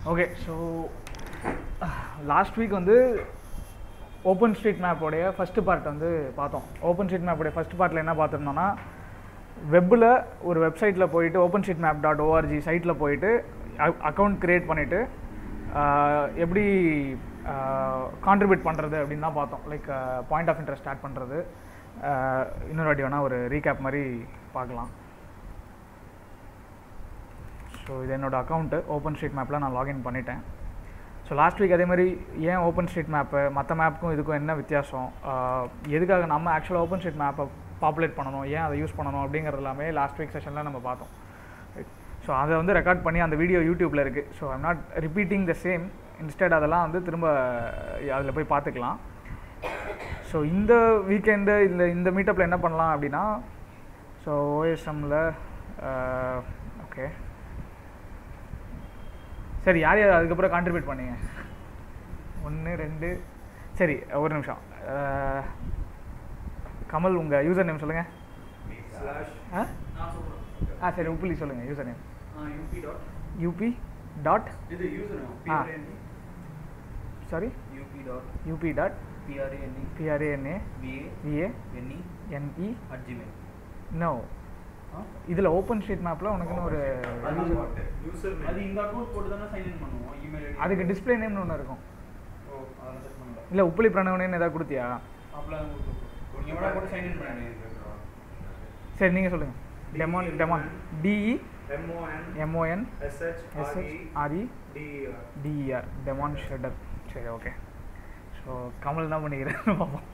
Okay so last week வந்து open street மேப்போடைய first part வந்து பார்த்தோம் ஓப்பன் ஸ்ட்ரீட் மேப்போடைய ஃபஸ்ட் பார்ட்டில் என்ன பார்த்துருந்தோம்னா வெப்பில் ஒரு வெப்சைட்டில் போயிட்டு open street map dot ORG சைட்டில் போயிட்டு அக்கௌண்ட் க்ரியேட் பண்ணிவிட்டு எப்படி கான்ட்ரிபியூட் பண்ணுறது அப்படின்னு தான் பார்த்தோம் like point of interest start பண்ணுறது இன்னொரு வாட்டி வேணால் ஒரு ரீகேப் மாதிரி பார்க்கலாம் ஸோ இது என்னோடய அக்கௌண்ட்டு ஓப்பன் ஸ்ட்ரீட் மேப்பில் நான் லாகின் பண்ணிட்டேன் ஸோ லாஸ்ட் வீக் அதே மாதிரி ஏன் ஓப்பன் ஸ்ட்ரீட் மேப்பு மற்ற மேப்புக்கும் இதுக்கும் என்ன வித்தியாசம் எதுக்காக நம்ம ஆக்சுவலாக ஓப்பன் ஸ்ட்ரீட் மேப்பை பாப்புலேட் பண்ணணும் ஏன் அதை யூஸ் பண்ணணும் அப்படிங்கிறது எல்லாமே லாஸ்ட் வீக் செஷனில் நம்ம பார்த்தோம் ஸோ அதை வந்து ரெக்கார்ட் பண்ணி அந்த வீடியோ யூடியூப்பில் இருக்குது so I'm not repeating the same instead அதெல்லாம் வந்து திரும்ப அதில் போய் பார்த்துக்கலாம் ஸோ இந்த வீக்கெண்டு இல்லை இந்த மீட்டப்பில் என்ன பண்ணலாம் அப்படின்னா ஸோ ஓஎஸ்எம்மில் ஓகே சரி யார் யார் அதுக்கப்புறம் கான்ட்ரிபியூட் பண்ணீங்க ஒன்று ரெண்டு சரி ஒரு நிமிஷம் கமல் உங்கள் யூசர் நேம் சொல்லுங்கள் ஆ ஆ சரி உப்புலி சொல்லுங்கள் user name U B dot U B dot இது யூசர் நேம் ஆ. P R A N E sorry U B dot U B dot P R A N E P R A N A V A V A N E N E at Gmail no இதில் ஓப்பன் ஸ்ட்ரீட் மேப்பில் உனக்குன்னு ஒரு யூசர் அது இந்த அக்கௌண்ட் போட்டு தானே சைன் இன் பண்ணுவோம் இமெயில் ஐடி அதுக்கு டிஸ்பிளே நேம்னு ஒன்று இருக்கும் ஓ அதெல்லாம் செட் பண்ணல இல்லை உப்புலி பிரணவனேன்னு ஏதாவது கொடுத்தியா அப்பலாம் நீங்க வேணா போட்டு சைன் இன் பண்ணுங்க சரி நீங்கள் சொல்லுங்கள் demon demon D E M O N M O N S H R E S H R E D E R D E R demon shredder சரி ஓகே ஸோ கமல் என்ன பண்ணிக்கிறேன் பார்ப்போம்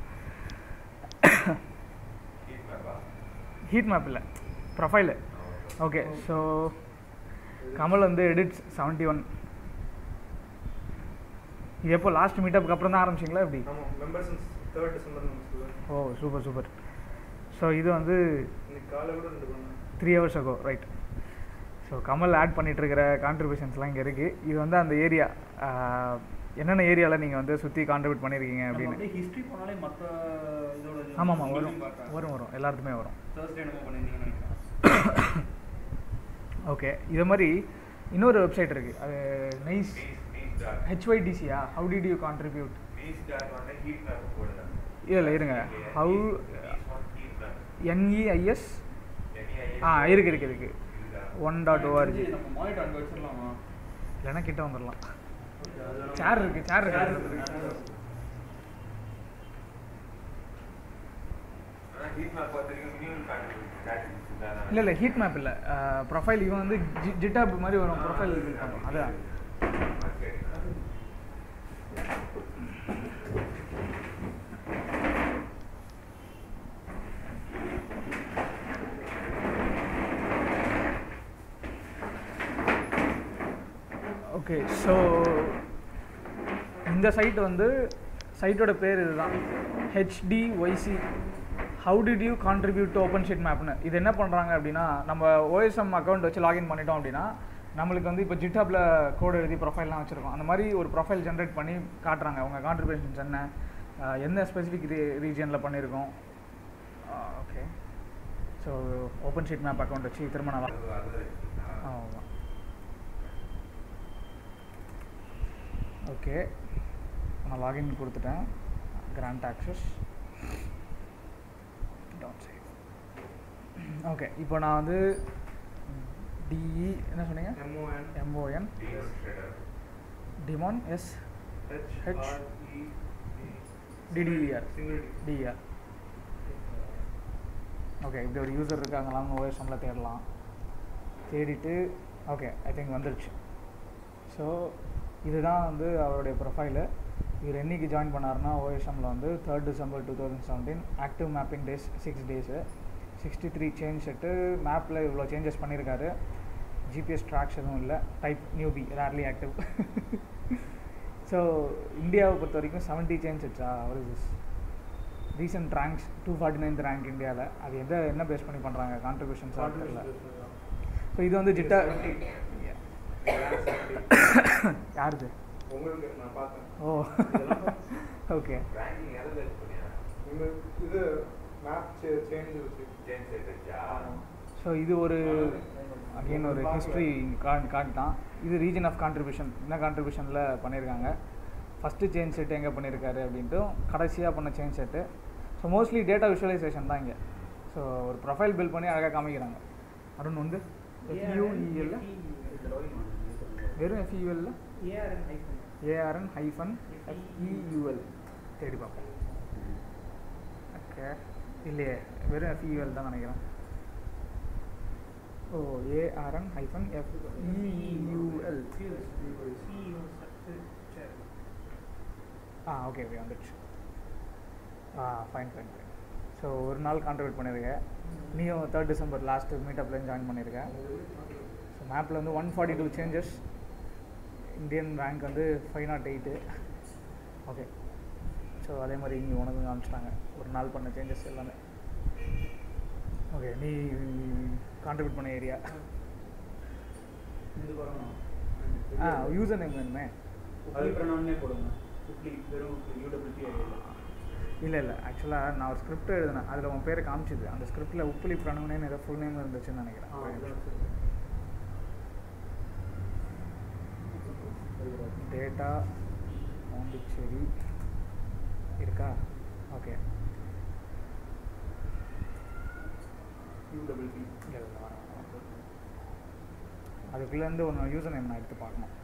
ஹீட் மேப் இல்லை ப்ரொஃபைலு ஓகே ஸோ கமல் வந்து எடிட்ஸ் செவன்ட்டி ஒன் இது எப்போ லாஸ்ட் மீட்டப்புக்கு அப்புறம் தான் ஆரம்பிச்சிங்களா எப்படி ஆமாம் மெம்பர்ஸ் தேர்ட் டிசம்பர் நம்ம சொல்லுவேன் ஓ சூப்பர் சூப்பர் ஸோ இது வந்து இன்னைக்கு காலை கூட ரெண்டு பண்ணேன் three hours ago right so Kamal add பண்ணிட்டு இருக்கிற கான்ட்ரிபியூஷன்ஸ்லாம் இங்கே இருக்குது இது வந்து அந்த ஏரியா என்னென்ன ஏரியாவில் நீங்கள் வந்து சுற்றி கான்ட்ரிபியூட் பண்ணியிருக்கீங்க அப்படின்னு அப்படியே ஹிஸ்டரி போனாலே மத்த இதோட ஆமாம் ஆமாம் வரும் வரும் வரும் எல்லாத்துக்குமே வரும் தேர்ஸ்டே என்னமோ பண்ணிருந்தீங்கன்னு நினைக்கிறேன் ஓகே இது மாதிரி இன்னொரு வெப்சைட் இருக்குது அது நைஸ் ஹெச்ஒய்டிசியா ஹவு டிட் யூ கான்ட்ரிபியூட் இதில் இருங்க ஹவு என்இஐஎஸ் ஆ இருக்கு இருக்கு இருக்கு ஒன் டாட் ஓஆர்ஜி நம்ம மானிட்டர் அங்கே வச்சிடலாமா இல்லைன்னா கிட்ட வந்துடலாம் சேர் இருக்கு சேர் இருக்கு இல்லை இல்லை ஹீட் மேப் இல்லை ப்ரொஃபைல் இவன் வந்து ஜி ஜிட்டாப் மாதிரி வரும் ப்ரொஃபைல் இது பண்ணுறோம் அதான் ஓகே ஸோ இந்த சைட் வந்து சைட்டோட பேர் இதுதான் H D Y C how did you contribute to open street மேப்னு இது என்ன பண்ணுறாங்க அப்படின்னா நம்ம ஓஎஸ்எம் அக்கௌண்ட் வச்சு லாகின் பண்ணிட்டோம் அப்படின்னா நம்மளுக்கு வந்து இப்போ ஜிட்டாப்ல கோடு எழுதி ப்ரொஃபைல்லாம் வச்சுருக்கோம் அந்த மாதிரி ஒரு ப்ரொஃபைல் ஜென்ரேட் பண்ணி காட்டுறாங்க அவங்க கான்ட்ரிபியூஷன்ஸ் என்ன ஆஹ் எந்த ஸ்பெசிஃபிக் ரீ ரீஜனில் பண்ணியிருக்கோம் okay so open street map account வச்சு திரும்ப நான் ஆமாம் ஓகே நான் லாகின் கொடுத்துட்டேன் கிராண்ட் ஆக்சஸ் ஓகே இப்போ நான் வந்து டிஇ என்ன சொன்னீங்க எம்ஓஎன் எம்ஓஎன் டிமான் S HRE TTER single T TR okay இப்படி ஒரு யூசர் இருக்காங்களான்னு ஓஎஸ்எம்மில் தேடலாம் தேடிட்டு ஓகே ஐ திங்க் வந்துருச்சு ஸோ இதுதான் வந்து அவருடைய ப்ரொஃபைலு இவர் என்னைக்கு ஜாயின் பண்ணாருன்னா ஓஎஸ்எம்மில் வந்து third December two thousand seventeen active mapping days six days sixty three change set மேப்பில் இவ்வளோ சேஞ்சஸ் பண்ணியிருக்காரு ஜிபிஎஸ் ட்ராக்ஸ் எதுவும் இல்லை type newbie rarely active so இந்தியாவை பொறுத்த வரைக்கும் செவன்ட்டி சேஞ்ச் செட்ஸா ஒரு this recent ranks two forty ninth rank இந்தியாவில் அது எதை என்ன பேஸ் பண்ணி பண்ணுறாங்க கான்ட்ரிபியூஷன்ஸ் தெரியல ஸோ இது வந்து ஜிட்டா யாருது உங்களுக்கு நான் பார்த்தேன் ஓ ஓகே இந்த இது மேப் சேஞ்ச் வச்சு ஸோ இது ஒரு அகெயின் ஒரு ஹிஸ்ட்ரி காட் காட்டான் இது ரீஜன் ஆஃப் கான்ட்ரிபியூஷன் என்ன கான்ட்ரிபியூஷனில் பண்ணியிருக்காங்க ஃபஸ்ட்டு சேஞ்ச் செட் எங்கே பண்ணியிருக்காரு அப்படின்ட்டு கடைசியாக பண்ண change set so mostly data visualisation தான் இங்கே ஸோ ஒரு ப்ரொஃபைல் பில்ட் பண்ணி அழகாக காமிக்கிறாங்க அருண் வந்து எஃப்யூஇஎல்ல வெறும் எஃப்யூஎல்ல ARN hyphen ARN hyphen FEUL தேடி பார்ப்போம் ஓகே இல்லையே வெறும் எஃப்இயூஎல் தான் நினைக்கிறேன் oh ARN hyphen FEUL CEO structure ah okay okay வந்துடுச்சு ah fine fine fine so ஒரு நாள் கான்ட்ரிபியூட் பண்ணியிருக்கேன் நீயும் தேர்ட் டிசம்பர் லாஸ்ட்டு மீட்டப்லேயும் ஜாயின் பண்ணியிருக்கேன் ஸோ மேப்பில் வந்து one forty two changes Indian rank வந்து five naught eight okay so அதே மாதிரி இங்கே உனக்கு காமிச்சிட்டாங்க ஒரு நாள் பண்ண சேஞ்சஸ் எல்லாமே ஓகே நீ கான்ட்ரிபியூட் பண்ண ஏரியா இது வரணும் ஆ யூசர் நேம் வேணுமே உப்ளி பிரணவனே போடுங்க உப்ளி வெறும் உப்ளி யூடபிள்யூடி ஐடியில் இல்லை இல்லை ஆக்சுவலாக நான் ஒரு ஸ்கிரிப்ட் எழுதினேன் அதில் உன் பேரை காமிச்சிது அந்த ஸ்கிரிப்டில் உப்புலி பிரணவனேன்னு ஏதோ ஃபுல் நேம் இருந்துச்சுன்னு நினைக்கிறேன் டேட்டா பாண்டிச்சேரி இருக்கா ஓகே யூடபிள்யூடி அதுக்குள்ளேருந்து ஒன்று யூசர் நேம் நான் எடுத்து பார்க்கணும்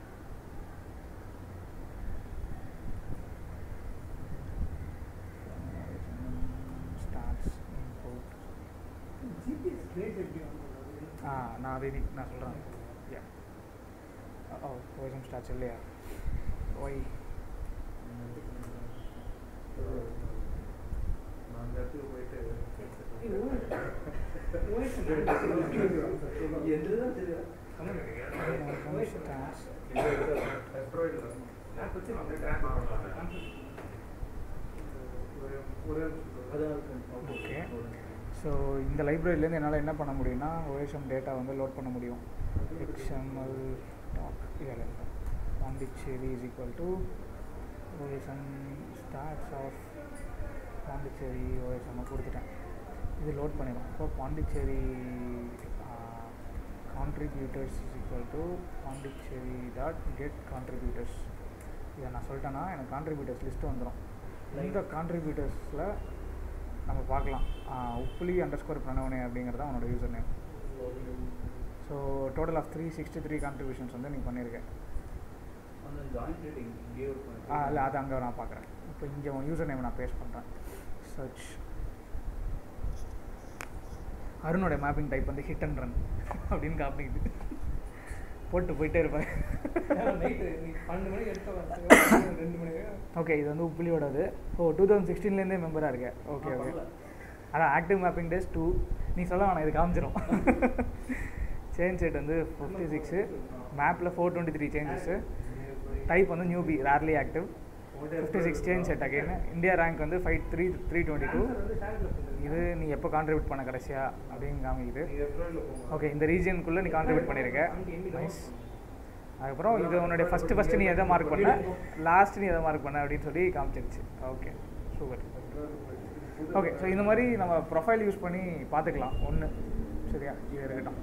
ஸ்டார்ட்ஸ் இம்போர்ட் ஜிபிஎஸ் கிரேட் எப்படி ஆ நான் அதை இன்னைக்கு நான் சொல்கிறேன் யா ஓ ஓஎஸ்எம் ஸ்டார்ட்ஸ் இல்லையா ஒய் நான் அந்த இடத்துக்கு போயிட்டு எதுதான் தெரியும் ஸ்டார்ட்ஸ் ஓகே ஸோ இந்த லைப்ரரியிலேருந்து என்னால் என்ன பண்ண முடியும்னா ஓஎஸ்எம் டேட்டா வந்து லோட் பண்ண முடியும் எக்ஸ்எம்எல் டாக் இதில் Pondicherry is equal to OSM starts of Pondicherry OSM கொடுத்துட்டேன் இது லோட் பண்ணிடும் இப்போ Pondicherry contributors is equal to Pondicherry dot get contributors இதை நான் சொல்லிட்டேன்னா எனக்கு கான்ட்ரிபியூட்டர்ஸ் லிஸ்ட்டு வந்துடும் இந்த கான்ட்ரிபியூட்டர்ஸில் நம்ம பார்க்கலாம் உப்புலி அண்டர் ஸ்கோர் பிரணவனே அப்படிங்கிறது தான் உன்னோட user name so total of three sixty three contributions வந்து நீ பண்ணியிருக்க அந்த ஜாயிண்ட் ரேட்டிங் இங்கே ஒரு ஆ இல்லை அது அங்கே நான் பார்க்குறேன் இப்போ இங்கே உன் யூசர் நேம் நான் பேஸ்ட் பண்ணுறேன் சர்ச் அருணோட மேப்பிங் டைப் வந்து ஹிட் அண்ட் ரன் அப்படின்னு காப்பிக்குது போட்டு போயிட்டே இருப்பேன் நைட்டு நீ பன்னெண்டு மணிக்கு எடுத்த ரெண்டு மணிக்கு ஓகே இது வந்து உப்புலியோடது ஓ டூ தௌசண்ட் சிக்ஸ்டீன்லேருந்தே மெம்பராக இருக்கேன் ஓகே ஓகே அதான் ஆக்டிவ் மேப்பிங் டேஸ் டூ நீ சொல்ல வேணாம் இது காமிச்சிரும் சேஞ்ச் செட் வந்து ஃபிஃப்டி சிக்ஸு மேப்பில் four twenty three changes type வந்து newbie rarely active fifty six change set again India rank வந்து five three three twenty two இது நீ எப்போ கான்ட்ரிபியூட் பண்ண கடைசியா அப்படின்னு காமிக்குது ஓகே இந்த ரீஜனுக்குள்ளே நீ கான்ட்ரிபியூட் பண்ணியிருக்க நைஸ் அதுக்கப்புறம் இது உன்னுடைய ஃபஸ்ட்டு ஃபஸ்ட்டு நீ எதை மார்க் பண்ண லாஸ்ட் நீ எதை மார்க் பண்ண அப்படின்னு சொல்லி காமிச்சிருச்சு ஓகே சூப்பர் ஓகே ஸோ இந்த மாதிரி நம்ம ப்ரொஃபைல் யூஸ் பண்ணி பார்த்துக்கலாம் ஒன்று சரியா இது இருக்கட்டும்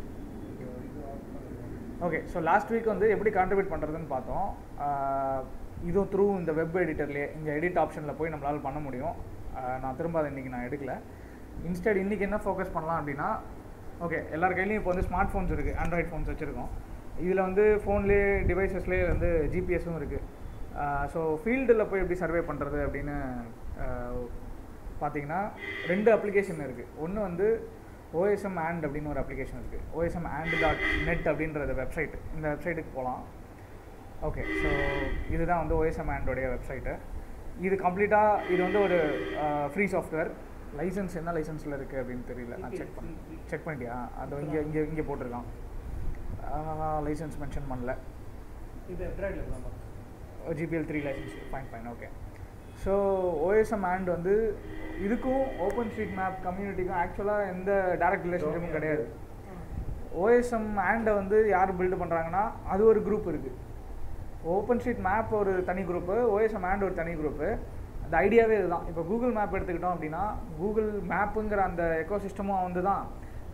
ஓகே ஸோ லாஸ்ட் வீக் வந்து எப்படி கான்ட்ரிபியூட் பண்ணுறதுன்னு பார்த்தோம் ஆஹ் இதுவும் த்ரூ இந்த வெப் எடிட்டர்லேயே இந்த எடிட் ஆப்ஷனில் போய் நம்மளால் பண்ண முடியும் ஆஹ் நான் திரும்ப அதை இன்றைக்கி நான் எடுக்கல இன்ஸ்டெட் இன்றைக்கி என்ன ஃபோக்கஸ் பண்ணலாம் அப்படின்னா ஓகே எல்லார் கையிலையும் இப்போ வந்து ஸ்மார்ட் ஃபோன்ஸ் இருக்குது ஆண்ட்ராய்ட் ஃபோன்ஸ் வச்சுருக்கோம் இதில் வந்து ஃபோன்லேயே டிவைசஸ்லேயே வந்து ஜிபிஎஸும் இருக்குது ஸோ ஃபீல்டில் போய் எப்படி சர்வே பண்ணுறது அப்படின்னு ஆஹ் பார்த்தீங்கன்னா ரெண்டு அப்ளிகேஷன் இருக்குது ஒன்று வந்து ஓஎஸ்எம் ஆண்ட் அப்படின்னு ஒரு அப்ளிகேஷன் இருக்குது ஓஎஸ்எம் ஆண்ட் டாட் நெட் அப்படின்றது வெப்சைட் இந்த வெப்சைட்டுக்கு போகலாம் ஓகே ஸோ இதுதான் வந்து ஓஎஸ்எம் ஆண்டோடைய வெப்சைட்டு இது கம்ப்ளீட்டாக இது வந்து ஒரு ஃப்ரீ சாஃப்ட்வேர் லைசன்ஸ் என்ன லைசன்ஸில் இருக்குது அப்படின்னு தெரியல நான் செக் பண்ணேன் செக் பண்ணிட்டியா அது இங்கே இங்கே இங்கே போட்டிருக்கான் லைசன்ஸ் மென்ஷன் பண்ணல இது எப்ராய்டில் தான் GPL three licence fine fine okay so OSM and வந்து இதுக்கும் ஓப்பன் ஸ்ட்ரீட் மேப் கம்யூனிட்டிக்கும் ஆக்சுவலாக எந்த டைரக்ட் ரிலேஷன்ஷிப்பும் கிடையாது ஓஎஸ்எம் ஆண்டை வந்து யார் பில்டு பண்ணுறாங்கன்னா அது ஒரு குரூப் இருக்குது ஓப்பன் ஸ்ட்ரீட் மேப் ஒரு தனி குரூப்பு ஓஎஸ்எம் ஆண்ட் ஒரு தனி குரூப்பு அந்த ஐடியாவே இதுதான் இப்போ கூகுள் மேப் எடுத்துக்கிட்டோம் அப்படின்னா கூகுள் மேப்புங்கிற அந்த எக்கோ சிஸ்டமும் வந்து தான்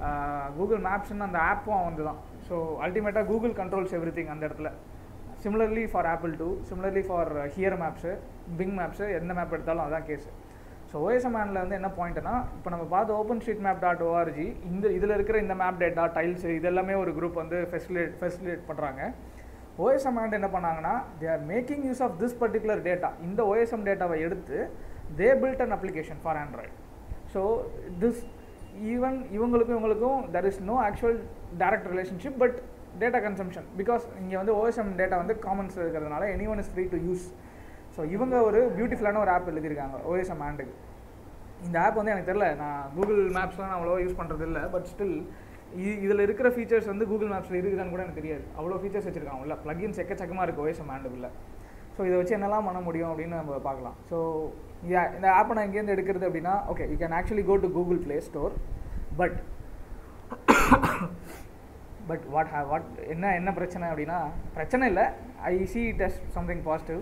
கூகுள் மேப்ஸ்னு அந்த ஆப்பும் வந்து தான் ஸோ அல்டிமேட்டாக கூகுள் கண்ட்ரோல்ஸ் எவ்ரி திங் அந்த இடத்துல similarly for Apple too similarly for Here maps Bing maps எந்த மேப் எடுத்தாலும் அதான் கேஸ் ஸோ ஓஎஸ்எம்ஆனில் வந்து என்ன பாயிண்ட்னா இப்போ நம்ம பார்த்த open street map dot ORG இந்த இதில் இருக்கிற இந்த மேப் டேட்டா டைல்ஸ் இது எல்லாமே ஒரு குரூப் வந்து ஃபெசிலேட் ஃபெசிலேட் பண்ணுறாங்க ஓஎஸ்எம் ஆண்ட் என்ன பண்ணாங்கன்னா they are making use of this particular data இந்த ஓஎஸ்எம் டேட்டாவை எடுத்து they build an application for Android so this even இவங்களுக்கும் இவங்களுக்கும் there is no actual direct relationship but data consumption because இங்கே வந்து ஓஎஸ்எம் டேட்டா வந்து காமன்ஸ் இருக்கிறதுனால any one is free to use so இவங்க ஒரு பியூட்டிஃபுல்லான ஒரு ஆப் எழுதியிருக்காங்க ஓஎஸ்எம் ஆண்டுக்கு இந்த ஆப் வந்து எனக்கு தெரில நான் கூகுள் மேப்ஸ்லாம் நான் அவ்வளோவா யூஸ் பண்ணுறது இல்லை பட் ஸ்டில் இதில் இருக்கிற ஃபீச்சர்ஸ் வந்து கூகுள் மேப்ஸில் இருக்குதான்னு கூட எனக்கு தெரியாது அவ்வளோ ஃபீச்சர்ஸ் வச்சிருக்காங்க உள்ள ப்ளகின்ஸ் எக்கச்சக்கமாக இருக்குது ஓஎஸ்எம் ஆண்டுக்குள்ள ஸோ இதை வச்சு என்னெல்லாம் பண்ண முடியும் அப்படின்னு நம்ம பார்க்கலாம் ஸோ இந்த ஆப்பை நான் எங்கேருந்து எடுக்கிறது அப்படின்னா okay you can actually go to Google Play store but but what have what என்ன என்ன பிரச்சனை அப்படின்னா பிரச்சனை இல்லை I see test something positive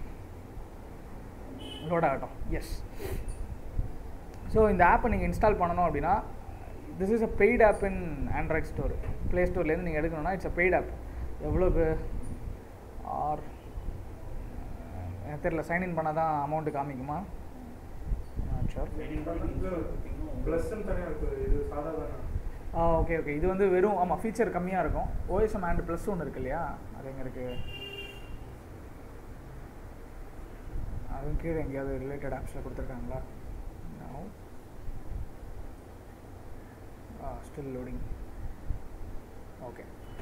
load ஆகட்டும் எஸ் ஸோ இந்த ஆப்பை நீங்கள் இன்ஸ்டால் பண்ணணும் அப்படின்னா this is a paid app in Android store play ஸ்டோர்லேருந்து நீங்கள் எடுக்கணும்னா இட்ஸ் அ பெய்ட் ஆப் எவ்வளோக்கு ஆர் எனக்கு தெரியல சைன்இன் பண்ணால் தான் அமௌண்ட்டு காமிக்குமா ஷோர் ப்ளஸ்ன்னு தனியாக இருக்குது இது சாதாரண ஆ ஓகே ஓகே இது வந்து வெறும் ஆமாம் ஃபீச்சர் கம்மியாக இருக்கும் ஓஎஸ்எம் ஆண்ட் ப்ளஸ் ஒன்று இருக்கு இல்லையா அது எங்கே இருக்குது அதுவும் கீழே எங்கேயாவது ரிலேட்டட் ஆப்ஸில் கொடுத்துருக்காங்களா ஸ்டில் லோடிங் ஓகே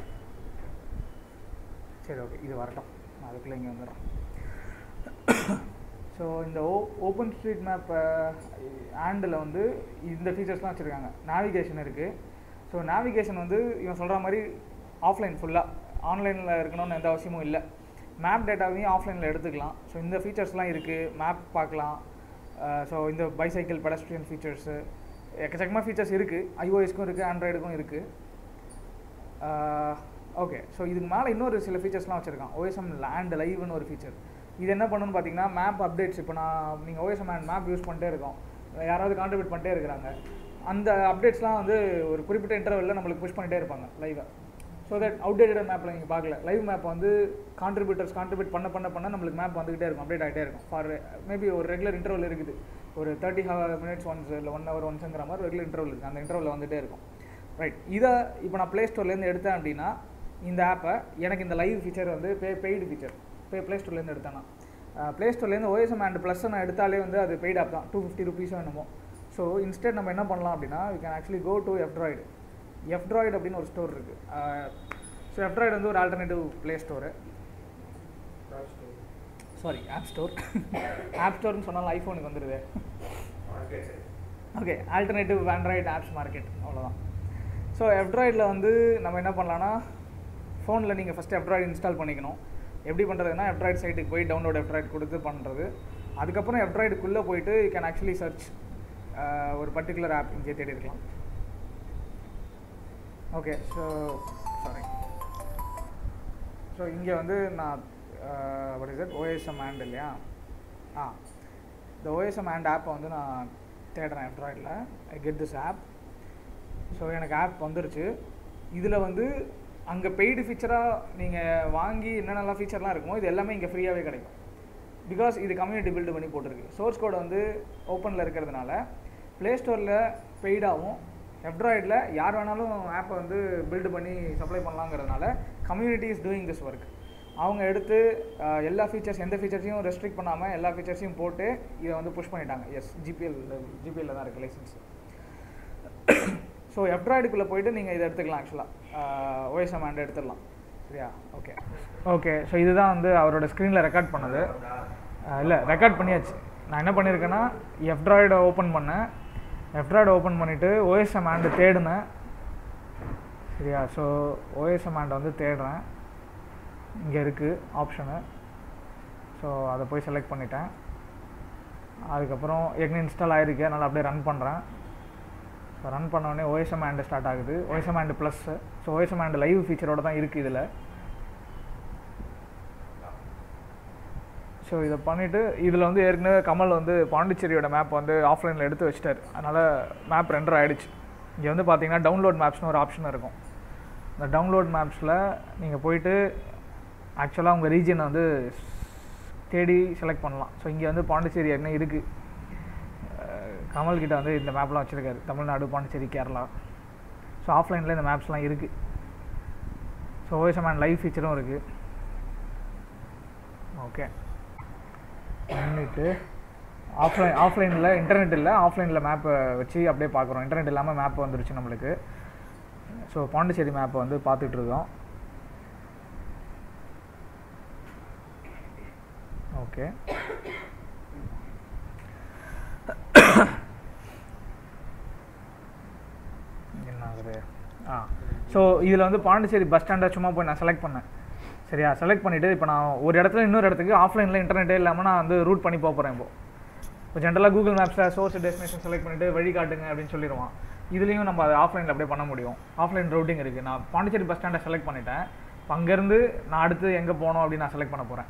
சரி ஓகே இது வரட்டும் நான் அதுக்குள்ளே இங்கே வந்துடுறேன் ஸோ இந்த ஓ ஓப்பன் ஸ்ட்ரீட் மேப் ஆண்டில் வந்து இந்த ஃபீச்சர்ஸ்லாம் வச்சுருக்காங்க நேவிகேஷன் இருக்குது ஸோ நேவிகேஷன் வந்து இவன் சொல்கிற மாதிரி ஆஃப்லைன் ஃபுல்லாக ஆன்லைனில் இருக்கணும்னு எந்த அவசியமும் இல்லை மேப் டேட்டாவையும் ஆஃப்லைனில் எடுத்துக்கலாம் ஸோ இந்த ஃபீச்சர்ஸ்லாம் இருக்குது மேப் பார்க்கலாம் ஸோ இந்த பைசைக்கிள் பெடஸ்ட்ரியன் ஃபீச்சர்ஸு எக்கச்சக்கமாக ஃபீச்சர்ஸ் இருக்குது ஐஓஎஸ்க்கும் இருக்குது ஆண்ட்ராய்டுக்கும் இருக்குது ஓகே ஸோ இதுக்கு மேலே இன்னொரு சில ஃபீச்சர்ஸ்லாம் வச்சுருக்கான் ஓஎஸ்எம் லேண்ட் லைவ்னு ஒரு ஃபீச்சர் இது என்ன பண்ணணும்னு பார்த்தீங்கன்னா மேப் அப்டேட்ஸ் இப்போ நான் நீங்கள் ஓஎஸ்எம் அண்ட் மேப் யூஸ் பண்ணிட்டே இருக்கோம் யாராவது கான்ட்ரிபியூட் பண்ணிட்டே இருக்கிறாங்க அந்த அப்டேட்ஸ்லாம் வந்து ஒரு குறிப்பிட்ட இன்டர்வலில் நம்மளுக்கு புஷ் பண்ணிட்டே இருப்பாங்க லைவாக ஸோ தட் அவுடேட்டட் மேப்பில் நீங்கள் பார்க்கல லைவ் மேப் வந்து கான்ட்ரிபியூட்டர்ஸ் கான்ட்ரிபியூட் பண்ண பண்ண பண்ண நம்மளுக்கு மேப் வந்துகிட்டே இருக்கும் அப்டேட் ஆகிட்டே இருக்கும் ஃபார் மேபி ஒரு ரெகுலர் இன்டர்வல் இருக்குது ஒரு தேர்ட்டி மினிட்ஸ் ஒன்ஸ் இல்லை ஒன் ஹவர் ஒன்ஸுங்கிற மாதிரி ரெகுலர் இன்டர்வல் இருக்குது அந்த இன்டர்வலில் வந்துகிட்டே இருக்கும் ரைட் இதை இப்போ நான் ப்ளே ஸ்டோர்லேருந்து எடுத்தேன் அப்படின்னா இந்த ஆப்பை எனக்கு இந்த லைவ் ஃபீச்சர் வந்து pay paid feature pay play ஸ்டோர்லேருந்து எடுத்தேன்னா ப்ளே ஸ்டோர்லேருந்து ஓஎஸ்எம் அண்ட் ப்ளஸ் நான் எடுத்தாலே வந்து அது பெய்ட் ஆப் தான் டூ ஃபிஃப்டி ருபீஸோ என்னமோ ஸோ இன்ஸ்டெட் நம்ம என்ன பண்ணலாம் அப்படின்னா we can actually go to F-Droid F-Droid அப்படின்னு ஒரு ஸ்டோர் இருக்குது ஸோ எஃப்ட்ராய்டு வந்து ஒரு alternative play store sorry app store app ஸ்டோர்னு சொன்னாலும் ஐஃபோனுக்கு வந்துடுது okay alternative Android apps market அவ்வளோதான் ஸோ எஃப்ட்ராய்டில் வந்து நம்ம என்ன பண்ணலான்னா ஃபோனில் நீங்கள் ஃபஸ்ட்டு எஃப்ட்ராய்டு இன்ஸ்டால் பண்ணிக்கணும் எப்படி பண்ணுறதுன்னா எஃப்ட்ராய்டு சைட்டுக்கு போய் டவுன்லோட் எஃப்ட்ராய்டு கொடுத்து பண்ணுறது அதுக்கப்புறம் எஃப்ட்ராய்டுக்குள்ளே போயிட்டு யூ கேன் ஆக்சுவலி சர்ச் ஒரு பர்டிகுலர் ஆப் இங்கே தேடி இருக்கலாம் ஓகே ஸோ சாரி ஸோ இங்கே வந்து நான் what is it OSM and இல்லையா ஆ இந்த ஓஎஸ்எம் ஆண்ட் ஆப்பை வந்து நான் தேடுறேன் ஆண்ட்ராய்டில் I get this app so எனக்கு ஆப் வந்துருச்சு இதில் வந்து அங்கே பெய்டு ஃபீச்சராக நீங்கள் வாங்கி என்னென்னலாம் ஃபீச்சர்லாம் இருக்குமோ இது எல்லாமே இங்கே ஃப்ரீயாகவே கிடைக்கும் பிகாஸ் இது கம்யூனிட்டி பில்டு பண்ணி போட்டிருக்கு சோர்ஸ் கோட் வந்து ஓப்பனில் இருக்கிறதுனால ப்ளே ஸ்டோரில் பெய்டாகவும் எப்ட்ராய்டில் யார் வேணாலும் ஆப்பை வந்து பில்டு பண்ணி சப்ளை பண்ணலாங்கிறதுனால community is doing this work அவங்க எடுத்து எல்லா ஃபீச்சர்ஸ் எந்த ஃபீச்சர்ஸையும் ரெஸ்ட்ரிக்ட் பண்ணாமல் எல்லா ஃபீச்சர்ஸையும் போட்டு இதை வந்து புஷ் பண்ணிட்டாங்க எஸ் ஜிபிஎல் ஜிபிஎல்ல தான் இருக்குது லைசன்ஸ் ஸோ எப்ட்ராய்டுக்குள்ளே போயிட்டு நீங்கள் இதை எடுத்துக்கலாம் ஆக்சுவலாக ஓஎஸ்எம் ஆண்ட் எடுத்துடலாம் சரியா ஓகே ஓகே ஸோ இதுதான் வந்து அவரோட ஸ்க்ரீனில் ரெக்கார்ட் பண்ணது இல்லை ரெக்கார்ட் பண்ணியாச்சு நான் என்ன பண்ணியிருக்கேன்னா எஃப்ட்ராய்டை ஓப்பன் பண்ணேன் எஃப்ட்ராய்டை ஓப்பன் பண்ணிவிட்டு ஓஎஸ்எம் ஆண்டு தேடினேன் சரியா ஸோ ஓஎஸ்எம் ஆண்டை வந்து தேடுறேன் இங்கே இருக்குது ஆப்ஷனு ஸோ அதை போய் செலக்ட் பண்ணிட்டேன் அதுக்கப்புறம் ஏற்கனவே இன்ஸ்டால் ஆகிருக்கு அதனால் அப்படியே ரன் பண்ணுறேன் ஸோ ரன் பண்ணோடனே ஓஎஸ்எம் ஆண்டு ஸ்டார்ட் ஆகுது OSM and plus so OSM and live ஃபீச்சரோட தான் இருக்குது இதில் ஸோ இதை பண்ணிவிட்டு இதில் வந்து ஏற்கனவே கமல் வந்து பாண்டிச்சேரியோட மேப் வந்து ஆஃப்லைனில் எடுத்து வச்சிட்டார் அதனால் மேப் ரெண்டர் ஆகிடுச்சு இங்கே வந்து பார்த்தீங்கன்னா டவுன்லோட் மேப்ஸ்னு ஒரு ஆப்ஷன் இருக்கும் இந்த டவுன்லோட் மேப்ஸில் நீங்கள் போயிட்டு ஆக்சுவலாக உங்கள் ரீஜனை வந்து தேடி செலக்ட் பண்ணலாம் ஸோ இங்கே வந்து பாண்டிச்சேரி என்ன இருக்குது கமல் கிட்ட வந்து இந்த மேப்லாம் வச்சுருக்காரு தமிழ்நாடு பாண்டிச்சேரி கேரளா ஸோ ஆஃப்லைனில் இந்த மேப்ஸ்லாம் இருக்குது ஸோ ஓஎஸ்எம் அண்ட் லைவ் ஃபீச்சரும் இருக்குது ஓகே பண்ணிட்டு ஆஃப்லைன் ஆஃப்லைனில் இன்டர்நெட் இல்லை ஆஃப்லைனில் மேப்பை வச்சு அப்படியே பார்க்குறோம் இன்டர்நெட் இல்லாமல் மேப் வந்துருச்சு நம்மளுக்கு ஸோ பாண்டிச்சேரி மேப்பை வந்து பார்த்துட்டு இருக்கோம் ஓகே என்ன ஆகுது ஆ ஸோ இதில் வந்து பாண்டிச்சேரி பஸ் ஸ்டாண்டை சும்மா போய் நான் செலக்ட் பண்ணேன் சரியா செலக்ட் பண்ணிவிட்டு இப்போ நான் ஒரு இடத்துல இன்னொரு இடத்துக்கு ஆஃப்லைனில் இன்டர்நெட்டே இல்லாமல் நான் வந்து ரூட் பண்ணி போக போகிறேன் இப்போ இப்போ ஜென்ரலாக கூகுள் மேப்ஸில் சோர்ஸ் டெஸ்டினேஷன் செலக்ட் பண்ணிவிட்டு வழி காட்டுங்க அப்படின்னு சொல்லிடுவான் இதுலேயும் நம்ம அதை ஆஃப்லைனில் அப்படியே பண்ண முடியும் ஆஃப்லைன் ரூட்டிங் இருக்குது நான் பாண்டிச்சேரி பஸ் ஸ்டாண்டை செலக்ட் பண்ணிட்டேன் இப்போ அங்கேருந்து நான் அடுத்து எங்கே போகணும் அப்படின்னு நான் செலக்ட் பண்ண போகிறேன்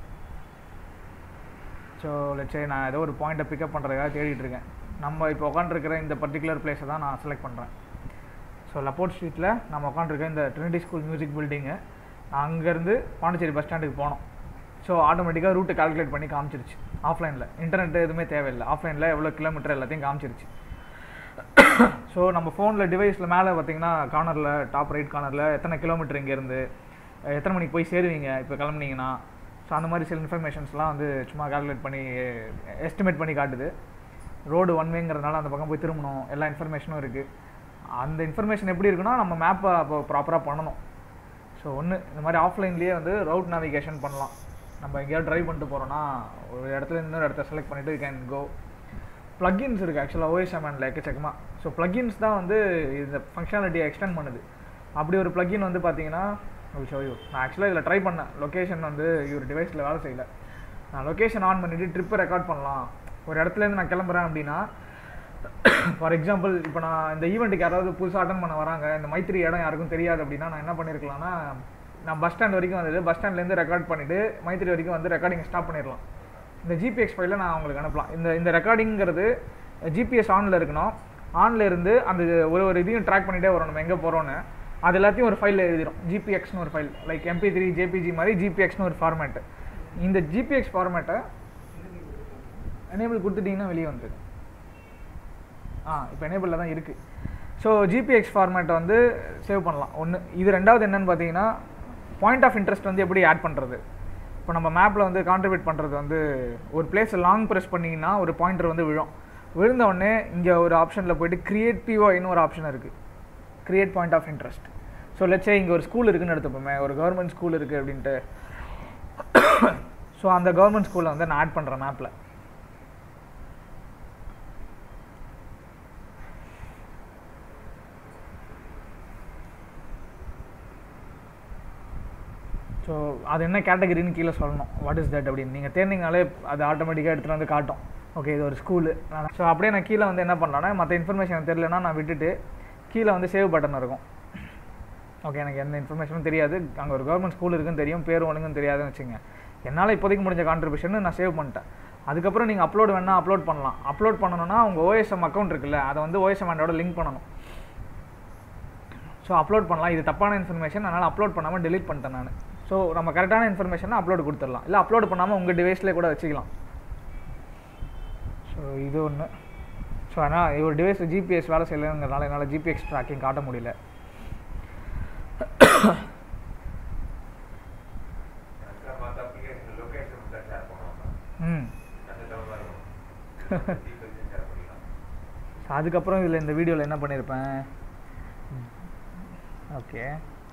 ஸோ லட்சே நான் ஏதோ ஒரு பாயிண்ட்டை பிக்கப் பண்ணுறதுக்காக தேடிட்டு இருக்கேன் நம்ம இப்போ உட்காந்துருக்கிற இந்த பர்டிகுலர் பிளேஸை தான் நான் செலக்ட் பண்ணுறேன் ஸோ லப்போர்ட் ஸ்ட்ரீட்டில் நம்ம உட்காந்துருக்க இந்த ட்ரினிட்டி ஸ்கூல் மியூசிக் பில்டிங்கு அங்கேருந்து பாண்டிச்சேரி பஸ் ஸ்டாண்டுக்கு போனோம் ஸோ ஆட்டோமேட்டிக்காக ரூட்டு கால்குலேட் பண்ணி காமிச்சிருச்சு ஆஃப்லைனில் இன்டர்நெட் எதுவுமே தேவையில்லை ஆஃப்லைனில் எவ்வளோ கிலோமீட்டர் எல்லாத்தையும் காமிச்சிருச்சு ஸோ நம்ம ஃபோனில் டிவைஸில் மேலே பார்த்தீங்கன்னா கார்னரில் டாப் ரைட் கார்னரில் எத்தனை கிலோமீட்டர் இங்கேருந்து எத்தனை மணிக்கு போய் சேருவீங்க இப்போ கிளம்புனீங்கன்னா ஸோ அந்த மாதிரி சில இன்ஃபர்மேஷன்ஸ்லாம் வந்து சும்மா கால்குலேட் பண்ணி எஸ்டிமேட் பண்ணி காட்டுது ரோடு ஒன் வேங்கிறதுனால அந்த பக்கம் போய் திரும்பணும் எல்லா இன்ஃபர்மேஷனும் இருக்குது அந்த இன்ஃபர்மேஷன் எப்படி இருக்குன்னா நம்ம மேப்பை அப்போ ப்ராப்பராக பண்ணணும் ஸோ ஒன்று இந்த மாதிரி ஆஃப்லைன்லேயே வந்து ரவுட் நேவிகேஷன் பண்ணலாம் நம்ம எங்கேயாவது ட்ரைவ் பண்ணிட்டு போகிறோன்னா ஒரு இடத்துல இன்னொரு இடத்த செலக்ட் பண்ணிவிட்டு கேன் கோ ப்ளக்கின்ஸ் இருக்குது ஆக்சுவலாக ஓஎஸ்எம்எனில் எக்கச்சக்கமாக ஸோ ப்ளக்கின்ஸ் தான் வந்து இந்த ஃபங்க்ஷனாலிட்டியை எக்ஸ்டெண்ட் பண்ணுது அப்படி ஒரு ப்ளக்கின் வந்து பார்த்தீங்கன்னா ஷோ யூ நான் ஆக்சுவலாக இதில் ட்ரை பண்ணேன் லொக்கேஷன் வந்து இவர் டிவைஸில் வேலை செய்யல நான் லொக்கேஷன் ஆன் பண்ணிவிட்டு ட்ரிப்பை ரெக்கார்ட் பண்ணலாம் ஒரு இடத்துலேருந்து நான் கிளம்புறேன் அப்படின்னா ஃபார் எக்ஸாம்பிள் இப்போ நான் இந்த ஈவெண்ட்டுக்கு யாராவது புதுசாக அட்டன் பண்ண வராங்க இந்த மைத்திரி இடம் யாருக்கும் தெரியாது அப்படின்னா நான் என்ன பண்ணியிருக்கலாம்னா நான் பஸ் ஸ்டாண்ட் வரைக்கும் வந்தது பஸ் ஸ்டாண்ட்லேருந்து ரெக்கார்ட் பண்ணிவிட்டு மைத்திரி வரைக்கும் வந்து ரெக்கார்டிங் ஸ்டாப் பண்ணிடலாம் இந்த ஜிபிஎக்ஸ் ஃபைலில் நான் உங்களுக்கு அனுப்பலாம் இந்த இந்த ரெக்கார்டிங்கிறது ஜிபிஎஸ் ஆனில் இருக்கணும் ஆனில் இருந்து அந்த ஒரு ஒரு இதையும் ட்ராக் பண்ணிகிட்டே வரும் நம்ம எங்கே போகிறோன்னு அது எல்லாத்தையும் ஒரு ஃபைலில் எழுதிடும் ஜிபிஎக்ஸ்னு ஒரு file like MP three JPG மாதிரி ஜிபிஎக்ஸ்னு ஒரு ஃபார்மேட்டு இந்த ஜிபிஎக்ஸ் ஃபார்மேட்டை எனேபிள் கொடுத்துட்டிங்கன்னா வெளியே வந்துடும் ஆ இப்போ எனேபிளில் தான் இருக்குது ஸோ ஜிபிஎக்ஸ் ஃபார்மேட்டை வந்து சேவ் பண்ணலாம் ஒன்று இது ரெண்டாவது என்னென்னு பார்த்தீங்கன்னா பாயிண்ட் ஆஃப் இன்ட்ரெஸ்ட் வந்து எப்படி ஆட் பண்ணுறது இப்போ நம்ம மேப்பில் வந்து கான்ட்ரிபியூட் பண்ணுறது வந்து ஒரு பிளேஸை லாங் ப்ரெஸ் பண்ணிங்கன்னா ஒரு பாயிண்டர் வந்து விழும் விழுந்த உடனே இங்கே ஒரு ஆப்ஷனில் போயிட்டு கிரியேட்டிவாக ஒரு ஆப்ஷன் இருக்குது create point of interest so லட்சே இங்கே ஒரு ஸ்கூல் இருக்குன்னு எடுத்துப்போமே ஒரு கவர்மெண்ட் ஸ்கூல் இருக்குது அப்படின்ட்டு ஸோ அந்த கவர்மெண்ட் ஸ்கூலில் வந்து நான் ஆட் பண்ணுறேன் மேப்பில் ஸோ அது என்ன கேட்டகரின்னு கீழே சொல்லணும் வாட் இஸ் தட் அப்படின்னு நீங்கள் தேர்ந்தீங்கனாலே அது ஆட்டோமேட்டிக்காக எடுத்துகிட்டு வந்து காட்டும் ஓகே இது ஒரு ஸ்கூலு ஸோ அப்படியே நான் கீழே வந்து என்ன பண்ணலான்னா மற்ற இன்ஃபர்மேஷன் தெரியலனா நான் விட்டுட்டு கீழே வந்து சேவ் பட்டன் இருக்கும் ஓகே எனக்கு எந்த இன்ஃபர்மேஷனும் தெரியாது அங்கே ஒரு கவர்மெண்ட் ஸ்கூல் இருக்குன்னு தெரியும் பேர் ஒன்றுங்கன்னு தெரியாதுன்னு வச்சுங்க என்னால் இப்போதைக்கு முடிஞ்ச கான்ட்ரிபியூஷன் நான் சேவ் பண்ணிட்டேன் அதுக்கப்புறம் நீங்கள் அப்லோட் வேணால் அப்லோட் பண்ணலாம் அப்லோட் பண்ணணும்னா உங்கள் ஓஎஸ்எம் அக்கௌண்ட் இருக்குல்ல அதை வந்து ஓஎஸ்எம் ஆண்டோட லிங்க் பண்ணணும் ஸோ அப்லோட் பண்ணலாம் இது தப்பான இன்ஃபர்மேஷன் அதனால் அப்லோட் பண்ணாமல் டெலிட் பண்ணிட்டேன் நான் ஸோ நம்ம கரெக்டான இன்ஃபர்மேஷனை அப்லோட் கொடுத்துடலாம் இல்லை அப்லோட் பண்ணாமல் உங்கள் டிவைஸ்லேயே கூட வச்சுக்கலாம் ஸோ இது ஒன்று ஸோ ஆனால் ஒரு டிவைஸ் ஜிபிஎஸ் வேலை செய்யலைங்கிறனால என்னால் ஜிபிஎக்ஸ் ட்ராக்கிங் காட்ட முடியல ம் அதுக்கப்புறம் இதில் இந்த வீடியோவில் என்ன பண்ணியிருப்பேன் ஓகே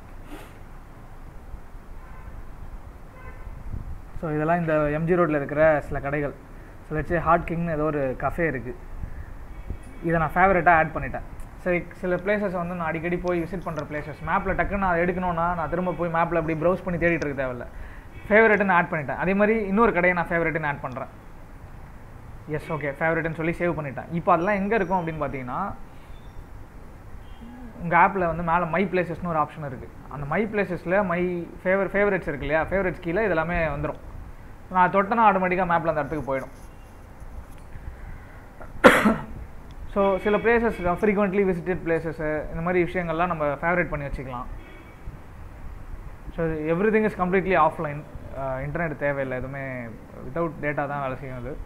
ஸோ இதெல்லாம் இந்த எம்ஜி ரோட்டில் இருக்கிற சில கடைகள் சில வச்சு ஹாட் கிங்னு ஏதோ ஒரு கஃபே இருக்குது இதை நான் ஃபேவரட்டாக ஆட் பண்ணிட்டேன் சரி சில பிளேசஸ் வந்து நான் அடிக்கடி போய் விசிட் பண்ணுற பிளேசஸ் மேப்பில் டக்குன்னு நான் எடுக்கணும்னா நான் திரும்ப போய் மேப்பில் அப்படி ப்ரௌஸ் பண்ணி தேடிட்டு இருக்க தேவையில்ல ஃபேவரட்னு ஆட் பண்ணிட்டேன் அதே மாதிரி இன்னொரு கடையை நான் ஃபேவரட்னு ஆட் பண்ணுறேன் எஸ் ஓகே ஃபேவரட்னு சொல்லி சேவ் பண்ணிட்டேன் இப்போ அதெல்லாம் எங்கே இருக்கும் அப்படின்னு பார்த்தீங்கன்னா உங்கள் ஆப்பில் வந்து மேலே மை பிளேசஸ்னு ஒரு ஆப்ஷன் இருக்குது அந்த மை பிளேசஸில் மை ஃபேவர் ஃபேவரட்ஸ் இருக்கு இல்லையா ஃபேவரட்ஸ் கீழே இது எல்லாமே வந்துடும் நான் தொட்டனா ஆட்டோமேட்டிக்காக மேப்பில் அந்த இடத்துக்கு போயிடும் ஸோ சில பிளேசஸ் ஃப்ரீக்வெண்ட்லி விசிட்டட் பிளேசஸ்ஸு இந்த மாதிரி விஷயங்கள்லாம் நம்ம ஃபேவரேட் பண்ணி வச்சுக்கலாம் so everything is completely offline internet தேவையில்லை எதுவுமே வித்தவுட் டேட்டா தான் வேலை செய்யும் அது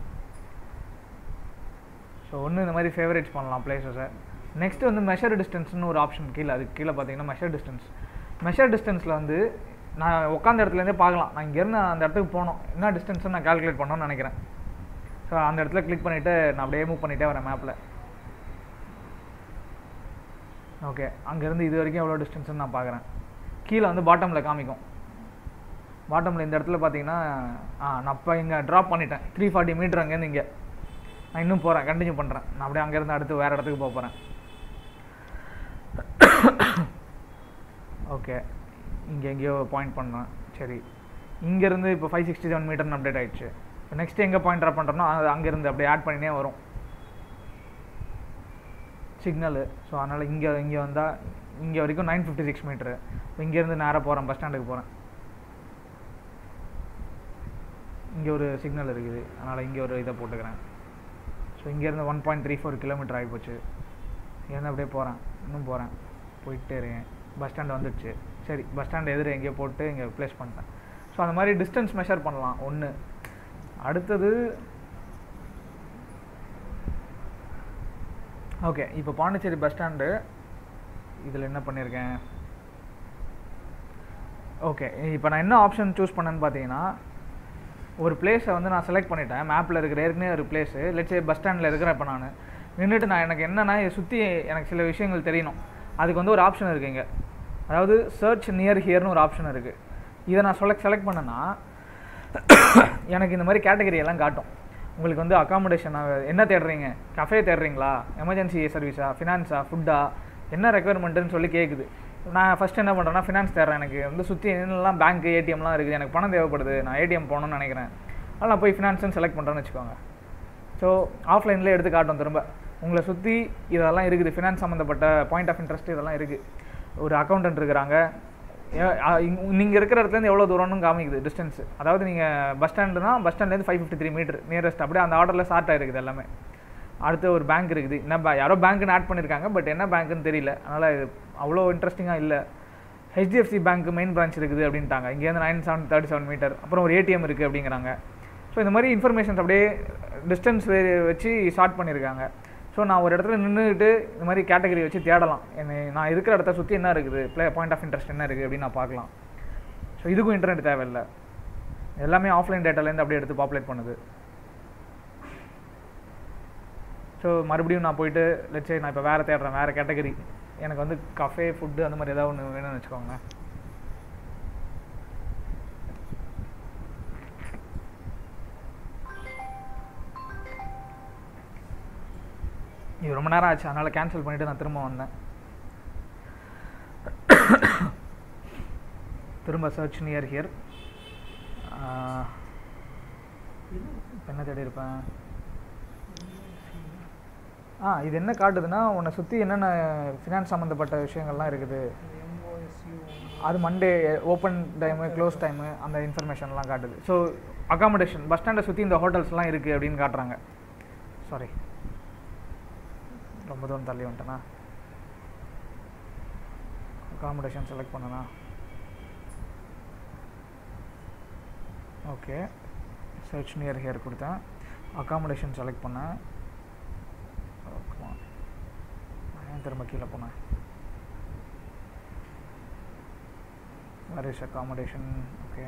ஸோ ஒன்று இந்த மாதிரி ஃபேவரேட்ஸ் பண்ணலாம் பிளேசஸை நெக்ஸ்ட் வந்து மெஷர் டிஸ்டன்ஸ்னு ஒரு ஆப்ஷன் கீழே அதுக்கு கீழே பார்த்தீங்கன்னா மெஷர் டிஸ்டன்ஸ் மெஷர் டிஸ்டன்ஸில் வந்து நான் உட்காந்த இடத்துலேருந்தே பார்க்கலாம் நான் இங்கேருந்து அந்த இடத்துக்கு போகணும் என்ன டிஸ்டன்ஸ்னு நான் கால்குலேட் பண்ணணும்னு நினைக்கிறேன் ஸோ அந்த இடத்துல கிளிக் பண்ணிவிட்டு நான் அப்படியே மூவ் பண்ணிகிட்டே வரேன் மேப்பில் ஓகே அங்கேருந்து இது வரைக்கும் எவ்வளோ டிஸ்டன்ஸ்னு நான் பார்க்குறேன் கீழே வந்து பாட்டமில் காமிக்கும் பாட்டமில் இந்த இடத்துல பார்த்தீங்கன்னா ஆ நான் இப்போ இங்கே ட்ராப் பண்ணிட்டேன் த்ரீ ஃபார்ட்டி மீட்டர் அங்கேருந்து இங்கே நான் இன்னும் போகிறேன் கண்டினியூ பண்ணுறேன் நான் அப்படியே அங்கேருந்து அடுத்து வேறு இடத்துக்கு போக போகிறேன் ஓகே இங்கே எங்கேயோ பாயிண்ட் பண்ணேன் சரி இங்கேருந்து இப்போ ஃபைவ் சிக்ஸ்டி செவன் மீட்டர்னு அப்டேட் ஆயிடுச்சு இப்போ நெக்ஸ்ட் எங்கே பாயிண்ட் ட்ராப் பண்ணுறோன்னா அது அங்கேருந்து அப்படியே ஆட் பண்ணினே வரும் சிக்னலு ஸோ அதனால் இங்கே இங்கே வந்தால் இங்கே வரைக்கும் நைன் ஃபிஃப்டி சிக்ஸ் மீட்ரு இங்கேருந்து நேராக போகிறேன் பஸ் ஸ்டாண்டுக்கு போகிறேன் இங்கே ஒரு சிக்னல் இருக்குது அதனால் இங்கே ஒரு இதை போட்டுக்கிறேன் ஸோ இங்கேருந்து one point three four kilometre ஆகிப்போச்சு இங்கேருந்து அப்படியே போகிறேன் இன்னும் போகிறேன் போயிட்டே இருக்கேன் பஸ் ஸ்டாண்ட் வந்துடுச்சு சரி பஸ் ஸ்டாண்ட் எதிர எங்கேயோ போட்டு இங்கே ப்ளேஸ் பண்ணிட்டேன் ஸோ அந்த மாதிரி டிஸ்டன்ஸ் மெஷர் பண்ணலாம் ஒன்று அடுத்தது ஓகே இப்போ பாண்டிச்சேரி பஸ் ஸ்டாண்டு இதில் என்ன பண்ணியிருக்கேன் ஓகே இப்போ நான் என்ன ஆப்ஷன் சூஸ் பண்ணேன்னு பார்த்தீங்கன்னா ஒரு பிளேஸை வந்து நான் செலக்ட் பண்ணிட்டேன் மேப்பில் இருக்கிற ஏற்கனவே ஒரு பிளேஸு லெட்ஸே பஸ் ஸ்டாண்டில் இருக்கிறேன் இப்போ நான் நின்றுட்டு நான் எனக்கு என்னென்னா இதை சுற்றி எனக்கு சில விஷயங்கள் தெரியணும் அதுக்கு வந்து ஒரு ஆப்ஷன் இருக்குது இங்கே அதாவது சர்ச் நியர் ஹியர்னு ஒரு ஆப்ஷன் இருக்குது இதை நான் செலக்ட் செலக்ட் பண்ணேன்னா எனக்கு இந்த மாதிரி கேட்டகரி எல்லாம் காட்டும் உங்களுக்கு வந்து அக்காமடேஷன் என்ன தேடுறீங்க கஃபே தேடுறீங்களா எமர்ஜென்சி சர்வீஸா ஃபினான்ஸா ஃபுட்டா என்ன ரெக்குயர்மெண்ட்டுன்னு சொல்லி கேட்குது நான் ஃபஸ்ட் என்ன பண்ணுறேன்னா ஃபினான்ஸ் தேடுறேன் எனக்கு வந்து சுற்றி என்னெல்லாம் பேங்க் ஏடிஎம்லாம் இருக்குது எனக்கு பணம் தேவைப்படுது நான் ஏடிஎம் போகணும்னு நினைக்கிறேன் அதனால் நான் போய் ஃபினான்ஸ்னு செலக்ட் பண்ணுறேன்னு வச்சுக்கோங்க ஸோ ஆஃப்லைனில் எடுத்து காட்டும் திரும்ப உங்களை சுற்றி இதெல்லாம் இருக்குது ஃபினான்ஸ் சம்மந்தப்பட்ட பாயிண்ட் ஆஃப் இன்ட்ரெஸ்ட் இதெல்லாம் இருக்குது ஒரு அக்கௌண்டன்ட் இருக்கிறாங்க நீங்கள் இருக்கிற இடத்துலேருந்து எவ்வளோ தூரம்னு காமிக்குது டிஸ்டன்ஸ் அதாவது நீங்கள் பஸ் ஸ்டாண்டுனா பஸ் ஸ்டாண்ட்லேருந்து five fifty three metre nearest அப்படியே அந்த ஆர்டரில் ஸ்டார்ட் ஆகிருக்குது எல்லாமே அடுத்து ஒரு பேங்க் இருக்குது என்ன பே யாரோ பேங்க்னு ஆட் பண்ணியிருக்காங்க பட் என்ன பேங்க்குன்னு தெரியல அதனால் இது அவ்வளோ இன்ட்ரெஸ்டிங்காக இல்லை ஹெச்டிஎஃப்சி பேங்க் மெயின் பிரான்ச் இருக்குது அப்படின்ட்டாங்க இங்கேருந்து nine seven thirty seven metre அப்புறம் ஒரு ஏடிஎம் இருக்குது அப்படிங்கிறாங்க ஸோ இந்த மாதிரி இன்ஃபர்மேஷன்ஸ் அப்படியே டிஸ்டன்ஸ் வச்சு ஸ்டார்ட் பண்ணியிருக்காங்க ஸோ நான் ஒரு இடத்துல நின்றுட்டு இந்த மாதிரி கேட்டகரி வச்சு தேடலாம் என்னை நான் இருக்கிற இடத்த சுற்றி என்ன இருக்குது ப்ளே பாயிண்ட் ஆஃப் இன்ட்ரெஸ்ட் என்ன இருக்குது அப்படின்னு நான் பார்க்கலாம் ஸோ இதுக்கும் இன்டர்நெட் தேவையில்லை எல்லாமே ஆஃப்லைன் டேட்டாலேருந்து அப்படியே எடுத்து பாப்புலேட் பண்ணுது ஸோ மறுபடியும் நான் போயிட்டு லட்சே நான் இப்போ வேறு தேடுறேன் வேறு கேட்டகரி எனக்கு வந்து கஃபே ஃபுட்டு அந்த மாதிரி ஏதாவது ஒன்று வேணும்னு வச்சுக்கோங்க இது ரொம்ப நேரம் ஆச்சு அதனால் கேன்சல் பண்ணிவிட்டு நான் திரும்ப வந்தேன் திரும்ப சர்ச் நியர் ஹியர் இப்போ என்ன தேடி இருப்பேன் ஆ இது என்ன காட்டுதுன்னா உன்னை சுற்றி என்னென்ன ஃபினான்ஸ் சம்மந்தப்பட்ட விஷயங்கள்லாம் இருக்குது அது Monday open time close time அந்த இன்ஃபர்மேஷன்லாம் காட்டுது ஸோ அகாமடேஷன் பஸ் ஸ்டாண்டை சுற்றி இந்த ஹோட்டல்ஸ்லாம் இருக்குது அப்படின்னு காட்டுறாங்க சாரி ரொம்ப தூரம் தள்ளி வந்துட்டேனா அகாமடேஷன் செலக்ட் பண்ணனா ஓகே சர்ச் நியர் ஹியர் கொடுத்தேன் அகாமடேஷன் செலக்ட் பண்ணேன் ஏன் திரும்ப கீழே போனேன் where is accommodation okay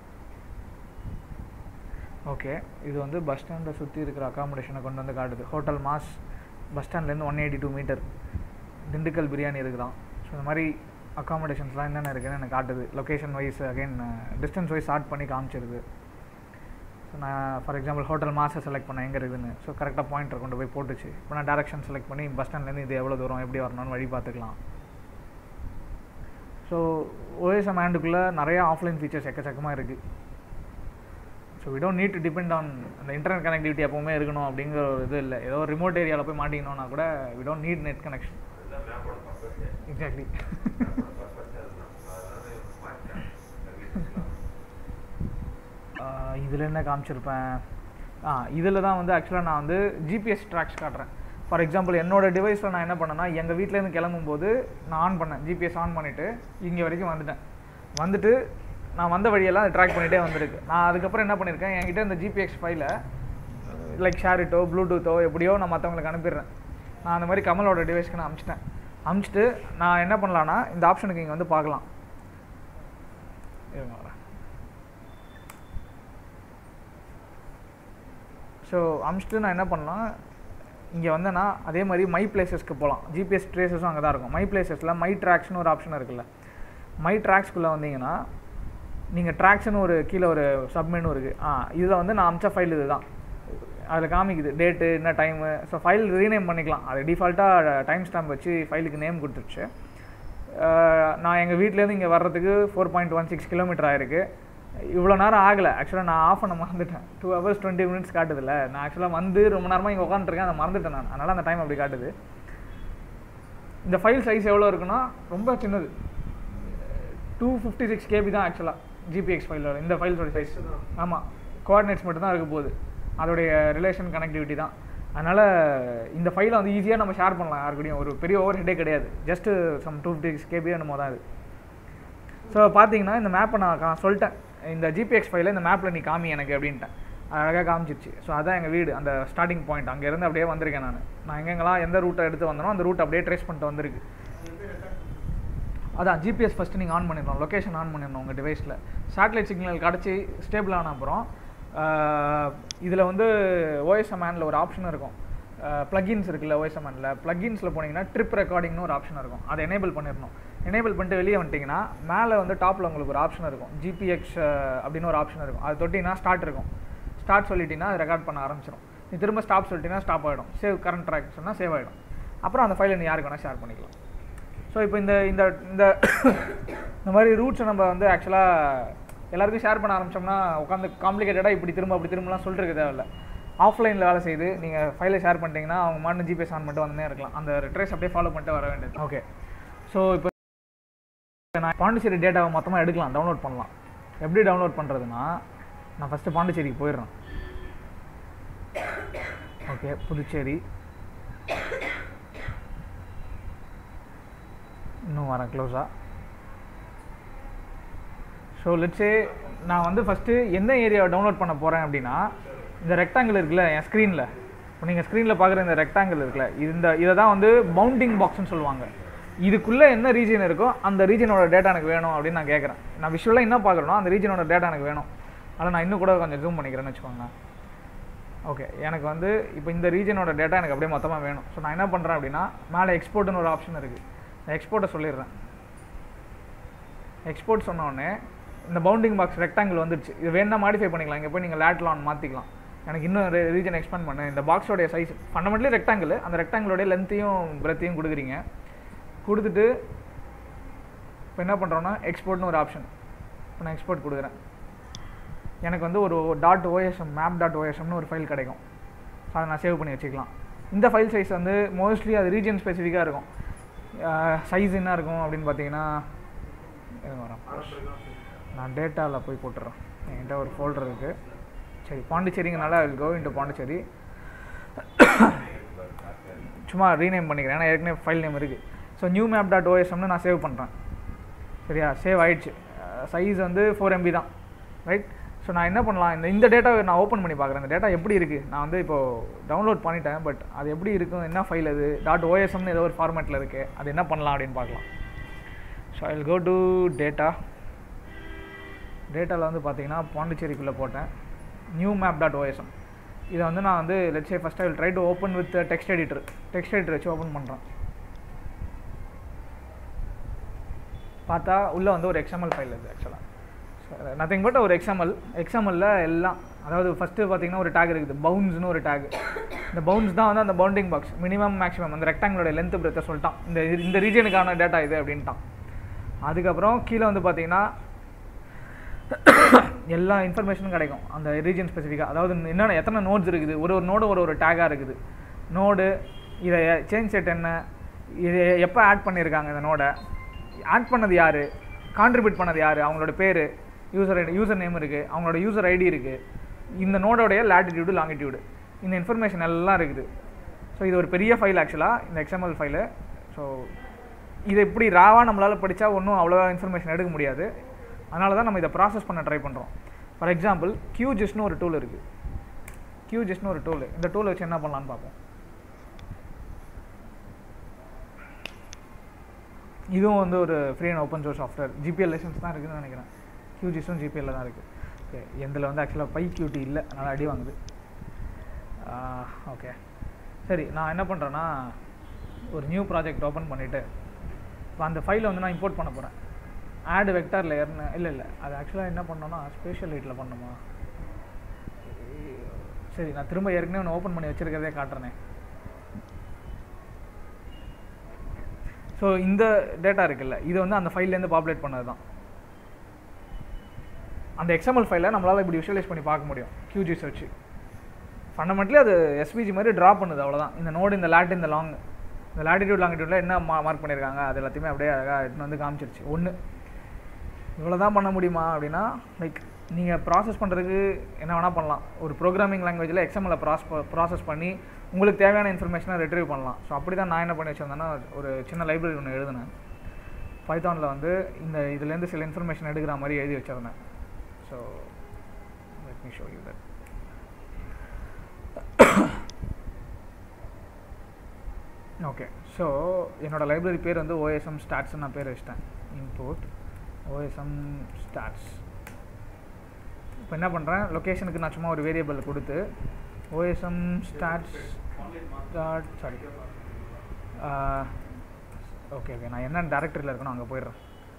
okay இது வந்து பஸ் ஸ்டாண்டை சுற்றி இருக்கிற அகாமடேஷனை கொண்டு வந்து காட்டுது ஹோட்டல் மாஸ் பஸ் ஸ்டாண்ட்லேருந்து one eighty two metre Dindigul biryani இருக்குதான் ஸோ இந்த மாதிரி அகாமடேஷன்ஸ்லாம் என்னென்ன இருக்குதுன்னு எனக்கு காட்டுது location wise again distance wise start பண்ணி காமிச்சிருது ஸோ நான் ஃபார் எக்ஸாம்பிள் ஹோட்டல் மாஸை செலக்ட் பண்ணேன் எங்கே இருக்குதுன்னு ஸோ கரெக்டாக பாயிண்டர் கொண்டு போய் போட்டுச்சு இப்போ நான் டேரக்ஷன் செலக்ட் பண்ணி பஸ் ஸ்டாண்ட்லேருந்து இது எவ்வளோ தூரம் எப்படி வரணும்னு வழி பார்த்துக்கலாம் ஸோ ஓஎஸ்எம் ஆண்டுக்குள்ளே நிறையா ஆஃப்லைன் ஃபீச்சர்ஸ் எக்கச்சக்கமாக இருக்குது so we don't need to depend on அந்த இன்டர்நெட் கனெக்டிவிட்டி எப்போவுமே இருக்கணும் அப்படிங்கிற ஒரு இது இல்லை ஏதோ ரிமோட் ஏரியாவில் போய் மாட்டிக்கணும்னா கூட we don't need net connection exactly இதில் என்ன காமிச்சிருப்பேன் ஆ இதில் தான் வந்து ஆக்சுவலாக நான் வந்து ஜிபிஎஸ் ட்ராக்ஸ் காட்டுறேன் ஃபார் எக்ஸாம்பிள் என்னோட டிவைஸில் நான் என்ன பண்ணேன்னா எங்கள் வீட்டிலேருந்து கிளம்பும்போது நான் ஆன் பண்ணேன் ஜிபிஎஸ் ஆன் பண்ணிவிட்டு இங்கே வரைக்கும் வந்துட்டேன் வந்துட்டு நான் வந்த வழியெல்லாம் அதை ட்ராக் பண்ணிகிட்டே வந்திருக்கு நான் அதுக்கப்புறம் என்ன பண்ணியிருக்கேன் என்கிட்ட இந்த ஜிபிஎக்ஸ் ஃபைலை லைக் ஷேரிட்டோ ப்ளூடூத்தோ எப்படியோ நான் மற்றவங்களுக்கு அனுப்பிடுறேன் நான் அந்த மாதிரி கமலோட டிவைஸ்க்கு நான் அனுப்பிச்சிட்டேன் அனுப்பிச்சிட்டு நான் என்ன பண்ணலான்னா இந்த ஆப்ஷனுக்கு இங்கே வந்து பார்க்கலாம் இருங்க வரேன் ஸோ அமிச்சிட்டு நான் என்ன பண்ணலாம் இங்கே வந்தேன்னா அதே மாதிரி மை பிளேசஸ்க்கு போகலாம் ஜிபிஎஸ் ட்ரேசஸும் அங்கே தான் இருக்கும் மை பிளேசஸில் மை ட்ராக்ஸ்னு ஒரு ஆப்ஷன் இருக்குல்ல மை ட்ராக்ஸ்குள்ளே வந்தீங்கன்னா நீங்கள் ட்ராக்ஸ்னு ஒரு கீழே ஒரு சப்மெனு இருக்குது ஆ இதில் வந்து நான் அமிச்ச ஃபைல் இது தான் அதில் காமிக்குது டேட்டு என்ன டைமு ஸோ ஃபைல் ரீநேம் பண்ணிக்கலாம் அது டிஃபால்ட்டாக டைம் ஸ்டாம்ப் வச்சு ஃபைலுக்கு நேம் கொடுத்துருச்சு அஹ் நான் எங்கள் வீட்டிலேருந்து இங்கே வர்றதுக்கு four point one six kilometre ஆயிருக்கு இவ்வளோ நேரம் ஆகலை ஆக்சுவலாக நான் ஆஃப் பண்ண மறந்துட்டேன் டூ ஹவர்ஸ் டுவெண்ட்டி மினிட்ஸ் காட்டுதில்ல நான் ஆக்சுவலாக வந்து ரொம்ப நேரமாக இங்கே உட்காந்துருக்கேன் அதை மறந்துட்டேன் நான் அதனால் அந்த டைம் அப்படி காட்டுது இந்த ஃபைல் சைஸ் எவ்வளோ இருக்குன்னா ரொம்ப சின்னது டூ ஃபிஃப்டி சிக்ஸ் கேபி தான் ஆக்சுவலாக ஜிபிஎக்ஸ் ஃபைலோட இந்த ஃபைல்ஸோட சைஸ் ஆமாம் கோஆர்டினேட்ஸ் மட்டும் தான் இருக்க போகுது அதோடைய ரிலேஷன் கனெக்டிவிட்டி தான் அதனால் இந்த ஃபைலை வந்து ஈஸியாக நம்ம ஷேர் பண்ணலாம் யாருக்கூடயும் ஒரு பெரிய ஓவர் ஹெட்டே கிடையாது just some two fifty six KB என்னமோ தான் இது ஸோ பார்த்தீங்கன்னா இந்த மேப்பை நான் கா சொல்லிட்டேன் இந்த ஜிபிஎக்ஸ் ஃபைலில் இந்த மேப்பில் நீ காமி எனக்கு அப்படின்ட்டேன் அது அழகாக காமிச்சிருச்சு ஸோ அதான் எங்கள் வீடு அந்த ஸ்டார்டிங் பாயிண்ட் அங்கேருந்து அப்படியே வந்திருக்கேன் நான் நான் எங்கெங்கெல்லாம் எந்த ரூட்டை எடுத்து வந்தனோ அந்த ரூட் அப்படியே ட்ரேஸ் பண்ணிட்டு வந்திருக்கு அதான் ஜிபிஎஸ் ஃபஸ்ட்டு நீங்கள் ஆன் பண்ணிடணும் லொக்கேஷன் ஆன் பண்ணிடணும் உங்கள் டிவைஸில் சேட்டலைட் சிக்னல் கிடச்சி ஸ்டேபிள் ஆன அப்புறம் இதில் வந்து ஓஎஸ்எம்ஆனில் ஒரு ஆப்ஷன் இருக்கும் ப்ளகின்ஸ் இருக்குல்ல ஓஎஸ்எம்ஆனில் ப்ளகின்ஸில் போனீங்கன்னா ட்ரிப் ரெக்கார்டிங்னு ஒரு ஆப்ஷன் இருக்கும் அதை எனேபிள் பண்ணிடணும் எனேபிள் பண்ணிட்டு வெளியே வந்துட்டிங்கன்னா மேலே வந்து டாப்பில் உங்களுக்கு ஒரு ஆப்ஷன் இருக்கும் ஜிபிஎக்ஸ் அப்படின்னு ஒரு ஆப்ஷன் இருக்கும் அது தொட்டிங்கன்னா ஸ்டார்ட் இருக்கும் ஸ்டார்ட் சொல்லிட்டீங்கன்னா அது ரெக்கார்ட் பண்ண ஆரம்பிச்சிடும் நீ திரும்ப ஸ்டாப் சொல்லிட்டீங்கன்னா ஸ்டாப் ஆகிடும் சேவ் கரண்ட் ட்ராக் சொன்னால் சேவ் ஆகிடும் அப்புறம் அந்த ஃபைலை நீ யாருக்கு வேணால் ஷேர் பண்ணிக்கலாம் ஸோ இப்போ இந்த இந்த இந்த இந்த மாதிரி ரூட்ஸை நம்ம வந்து ஆக்சுவலாக எல்லாருக்கும் ஷேர் பண்ண ஆரம்பிச்சோம்னா உட்காந்து காம்ப்ளிகேட்டடாக இப்படி திரும்ப அப்படி திரும்பலாம் சொல்லிட்டு தேவையில்ல ஆஃப்லைனில் வேலை செய்து நீங்கள் ஃபைலை ஷேர் பண்ணிட்டீங்கன்னா அவங்க மாட்டு ஜிபிஎஸ் ஆன் பண்ணிட்டு வந்துனே இருக்கலாம் அந்த ட்ரேஸ் அப்படியே ஃபாலோ பண்ணிட்டு வர வேண்டியது ஓகே ஸோ இப்போ நான் பாண்டிச்சேரி டேட்டாவை மொத்தமாக எடுக்கலாம் டவுன்லோட் பண்ணலாம் எப்படி டவுன்லோட் பண்ணுறதுன்னா நான் ஃபஸ்ட்டு பாண்டிச்சேரிக்கு போயிடுறேன் ஓகே புதுச்சேரி இன்னும் வரேன் க்ளோஸாக ஸோ லெட்ஸே நான் வந்து ஃபஸ்ட்டு எந்த ஏரியாவை டவுன்லோட் பண்ண போகிறேன் அப்படின்னா இந்த ரெக்டாங்கிள் இருக்குல்ல என் ஸ்க்ரீனில் இப்போ நீங்கள் ஸ்க்ரீனில் பார்க்குற இந்த ரெக்டாங்கிள் இருக்குல்ல இந்த இதை தான் வந்து பவுண்டிங் பாக்ஸ்னு சொல்லுவாங்க இதுக்குள்ளே என்ன ரீஜன் இருக்கோ அந்த ரீஜனோட டேட்டா எனக்கு வேணும் அப்படின்னு நான் கேட்குறேன் நான் விஷுவலாக என்ன பார்க்குறேனோ அந்த ரீஜனோட டேட்டா எனக்கு வேணும் அதில் நான் இன்னும் கூட கொஞ்சம் ஜூம் பண்ணிக்கிறேன்னு வச்சுக்கோங்க ஓகே எனக்கு வந்து இப்போ இந்த ரீஜனோட டேட்டா எனக்கு அப்படியே மொத்தமாக வேணும் ஸோ நான் என்ன பண்ணுறேன் அப்படின்னா மேலே எக்ஸ்போர்ட்னு ஒரு ஆப்ஷன் இருக்குது நான் எக்ஸ்போர்ட்டை சொல்லிடுறேன் எக்ஸ்போர்ட் சொன்ன உடனே இந்த பவுண்டிங் பாக்ஸ் ரெக்டாங்கிள் வந்துருச்சு இது வேணா மாடிஃபை பண்ணிக்கலாம் இங்கே போய் நீங்கள் லேட்லான் மாற்றிக்கலாம் எனக்கு இன்னும் ரீஜன் எக்ஸ்பேண்ட் பண்ணு இந்த பாக்ஸோடைய சைஸ் ஃபண்டமெண்டலி ரெக்டாங்கிள் அந்த ரெக்டாங்கிளோடைய லென்த்தையும் பிரெத்தையும் கொடுக்குறீங்க கொடுத்துட்டு இப்போ என்ன பண்ணுறோன்னா எக்ஸ்போர்ட்னு ஒரு ஆப்ஷன் இப்போ நான் எக்ஸ்போர்ட் கொடுக்குறேன் எனக்கு வந்து ஒரு டாட் ஓஎஸ்எம் மேப் டாட் ஓஎஸ்எம்னு ஒரு ஃபைல் கிடைக்கும் ஸோ அதை நான் சேவ் பண்ணி வச்சுக்கலாம் இந்த ஃபைல் சைஸ் வந்து மோஸ்ட்லி அது ரீஜன் ஸ்பெசிஃபிக்காக இருக்கும் சைஸ் என்ன இருக்கும் அப்படின்னு பார்த்தீங்கன்னா இருங்க வரேன் நான் டேட்டாவில் போய் போட்டுறேன் என்கிட்ட ஒரு ஃபோல்டர் இருக்குது சரி பாண்டிச்சேரிங்கனால ஐ கோ இன்ட்டு பாண்டிச்சேரி சும்மா ரீநேம் பண்ணிக்கிறேன் ஏன்னா ஏற்கனவே ஃபைல் நேம் இருக்குது ஸோ நியூ மேப் டாட் ஓஎஸ்எம்னு நான் சேவ் பண்ணுறேன் சரியா சேவ் ஆயிடுச்சு சைஸ் வந்து ஃபோர் எம்பி தான் ரைட் ஸோ நான் என்ன பண்ணலாம் இந்த இந்த டேட்டாவை நான் ஓப்பன் பண்ணி பார்க்குறேன் இந்த டேட்டா எப்படி இருக்குது நான் வந்து இப்போது டவுன்லோட் பண்ணிட்டேன் பட் அது எப்படி இருக்கும் என்ன ஃபைல் அது டாட் ஓஎஸ்எம்னு ஏதோ ஒரு ஃபார்மேட்டில் இருக்குது அது என்ன பண்ணலாம் அப்படின்னு பார்க்கலாம் so I go to data டேட்டாவில் வந்து பார்த்தீங்கன்னா பாண்டிச்சேரிக்குள்ளே போட்டேன் நியூ மேப் டாட் ஓஎஸ்எம் இதை வந்து நான் வந்து let's say first I will try to open with text editor text editor வச்சு ஓப்பன் பண்ணுறேன் பார்த்தா உள்ளே வந்து ஒரு எக்ஸ்எம்எல் ஃபைல் இருக்குது ஆக்சுவலாக நத்திங் பட் ஒரு எக்ஸ்எம்எல் எக்ஸ்எம்எல்ல எல்லாம் அதாவது ஃபஸ்ட்டு பார்த்தீங்கன்னா ஒரு டேக் இருக்குது பவுன்ஸ்னு ஒரு டேக் இந்த பவுன்ஸ் தான் வந்து அந்த பவுண்டிங் பாக்ஸ் மினிமம் மேக்ஸிமம் அந்த ரெக்டாங்கிளோட லென்த் பிரத்தை சொல்லிட்டான் இந்த இந்த ரீஜனுக்கான டேட்டா இது அப்படின்ட்டான் அதுக்கப்புறம் கீழே வந்து பார்த்தீங்கன்னா எல்லா இன்ஃபர்மேஷனும் கிடைக்கும் அந்த ரீஜன் ஸ்பெசிஃபிக்காக அதாவது என்னென்ன எத்தனை நோட்ஸ் இருக்குது ஒரு ஒரு நோடு ஒரு ஒரு டேக்காக இருக்குது நோடு இதை சேஞ்ச் செட் என்ன இது எப்போ ஆட் பண்ணியிருக்காங்க இந்த நோடை ஆட் பண்ணது யார் கான்ட்ரிபியூட் பண்ணது யார் அவங்களோட பேர் யூசர் ஐடி யூசர் நேம் இருக்குது அவங்களோட யூசர் ஐடி இருக்குது இந்த நோடோடைய லேட்டிடியூடு லாங்கிடியூடு இந்த இன்ஃபர்மேஷன் எல்லாம் இருக்குது ஸோ இது ஒரு பெரிய ஃபைல் ஆக்சுவலாக இந்த எக்ஸ்எம்எல் ஃபைலு ஸோ இது இப்படி ராவாக நம்மளால் படித்தா ஒன்றும் அவ்வளோ இன்ஃபர்மேஷன் எடுக்க முடியாது அதனால தான் நம்ம இதை ப்ராசஸ் பண்ண ட்ரை பண்ணுறோம் ஃபார் எக்ஸாம்பிள் கியூஜிஸ்னு ஒரு டூல் இருக்குது கியூஜிஸ்னு ஒரு டூல் இந்த டூலை வச்சு என்ன பண்ணலான்னு பார்ப்போம் இதுவும் வந்து ஒரு free and open source software GPL licence தான் இருக்குதுன்னு நினைக்கிறேன் கியூஜிஸும் ஜிபிஎல்ல தான் இருக்குது ஓகே எந்தில் வந்து ஆக்சுவலாக பை கியூட்டி இல்லை அதனால் அடி வாங்குது ஓகே சரி நான் என்ன பண்ணுறேன்னா ஒரு நியூ ப்ராஜெக்ட் ஓப்பன் பண்ணிவிட்டு இப்போ அந்த ஃபைலை வந்து நான் இம்போர்ட் பண்ண போகிறேன் ஆட் வெக்டார் லேயர்னு இல்லை இல்லை அது ஆக்சுவலாக என்ன பண்ணோன்னா ஸ்பேஷியல் லைட்டில் பண்ணணுமா சரி நான் திரும்ப ஏற்கனவே ஒன்று ஓப்பன் பண்ணி வச்சுருக்கிறதே காட்டுறேனே ஸோ இந்த டேட்டா இருக்குல்ல இது வந்து அந்த ஃபைல்லேருந்து பாப்புலேட் பண்ணது தான் அந்த எக்ஸ்எம்எல் ஃபைலை நம்மளால் இப்படி விஷுவலைஸ் பண்ணி பார்க்க முடியும் QGIS வச்சு ஃபண்டமெண்டலி அது எஸ்பிஜி மாதிரி ட்ரா பண்ணுது அவ்வளோதான் இந்த நோடு இந்த லேட் இந்த லாங் இந்த லாட்டிடியூட் லாங்கிடியூடில் என்ன மா மார்க் பண்ணியிருக்காங்க அது எல்லாத்தையுமே அப்படியே அழகாக எடுத்துன்னு வந்து காமிச்சிருச்சு ஒன்று இவ்வளோ தான் பண்ண முடியுமா அப்படின்னா லைக் நீங்கள் ப்ராசஸ் பண்ணுறதுக்கு என்ன வேணால் பண்ணலாம் ஒரு ப்ரோக்ராமிங் லாங்குவேஜில் எக்ஸ்எம்எல்ல ப்ராஸ் ப்ராசஸ் பண்ணி உங்களுக்கு தேவையான இன்ஃபர்மேஷனை ரெட்ரீவ் பண்ணலாம் ஸோ அப்படி தான் நான் என்ன பண்ணி வச்சிருந்தேன்னா ஒரு சின்ன லைப்ரரி ஒன்று எழுதினேன் பைத்தானில் வந்து இந்த இதுலேருந்து சில இன்ஃபர்மேஷன் எடுக்கிற மாதிரி எழுதி வச்சிருந்தேன் so let me show you that okay so என்னோட லைப்ரரி பேர் வந்து ஓஎஸ்எம் ஸ்டாட்ஸ் நான் பேர் வச்சிட்டேன் இம்போர்ட் ஓஎஸ்எம் ஸ்டாட்ஸ் இப்போ என்ன பண்ணுறேன் லொக்கேஷனுக்கு நான் சும்மா ஒரு வேரியபிள் கொடுத்து OSM stats stat sorry okay okay நான் என்ன டேரக்டரியில் இருக்கணும் அங்கே போயிடுறேன்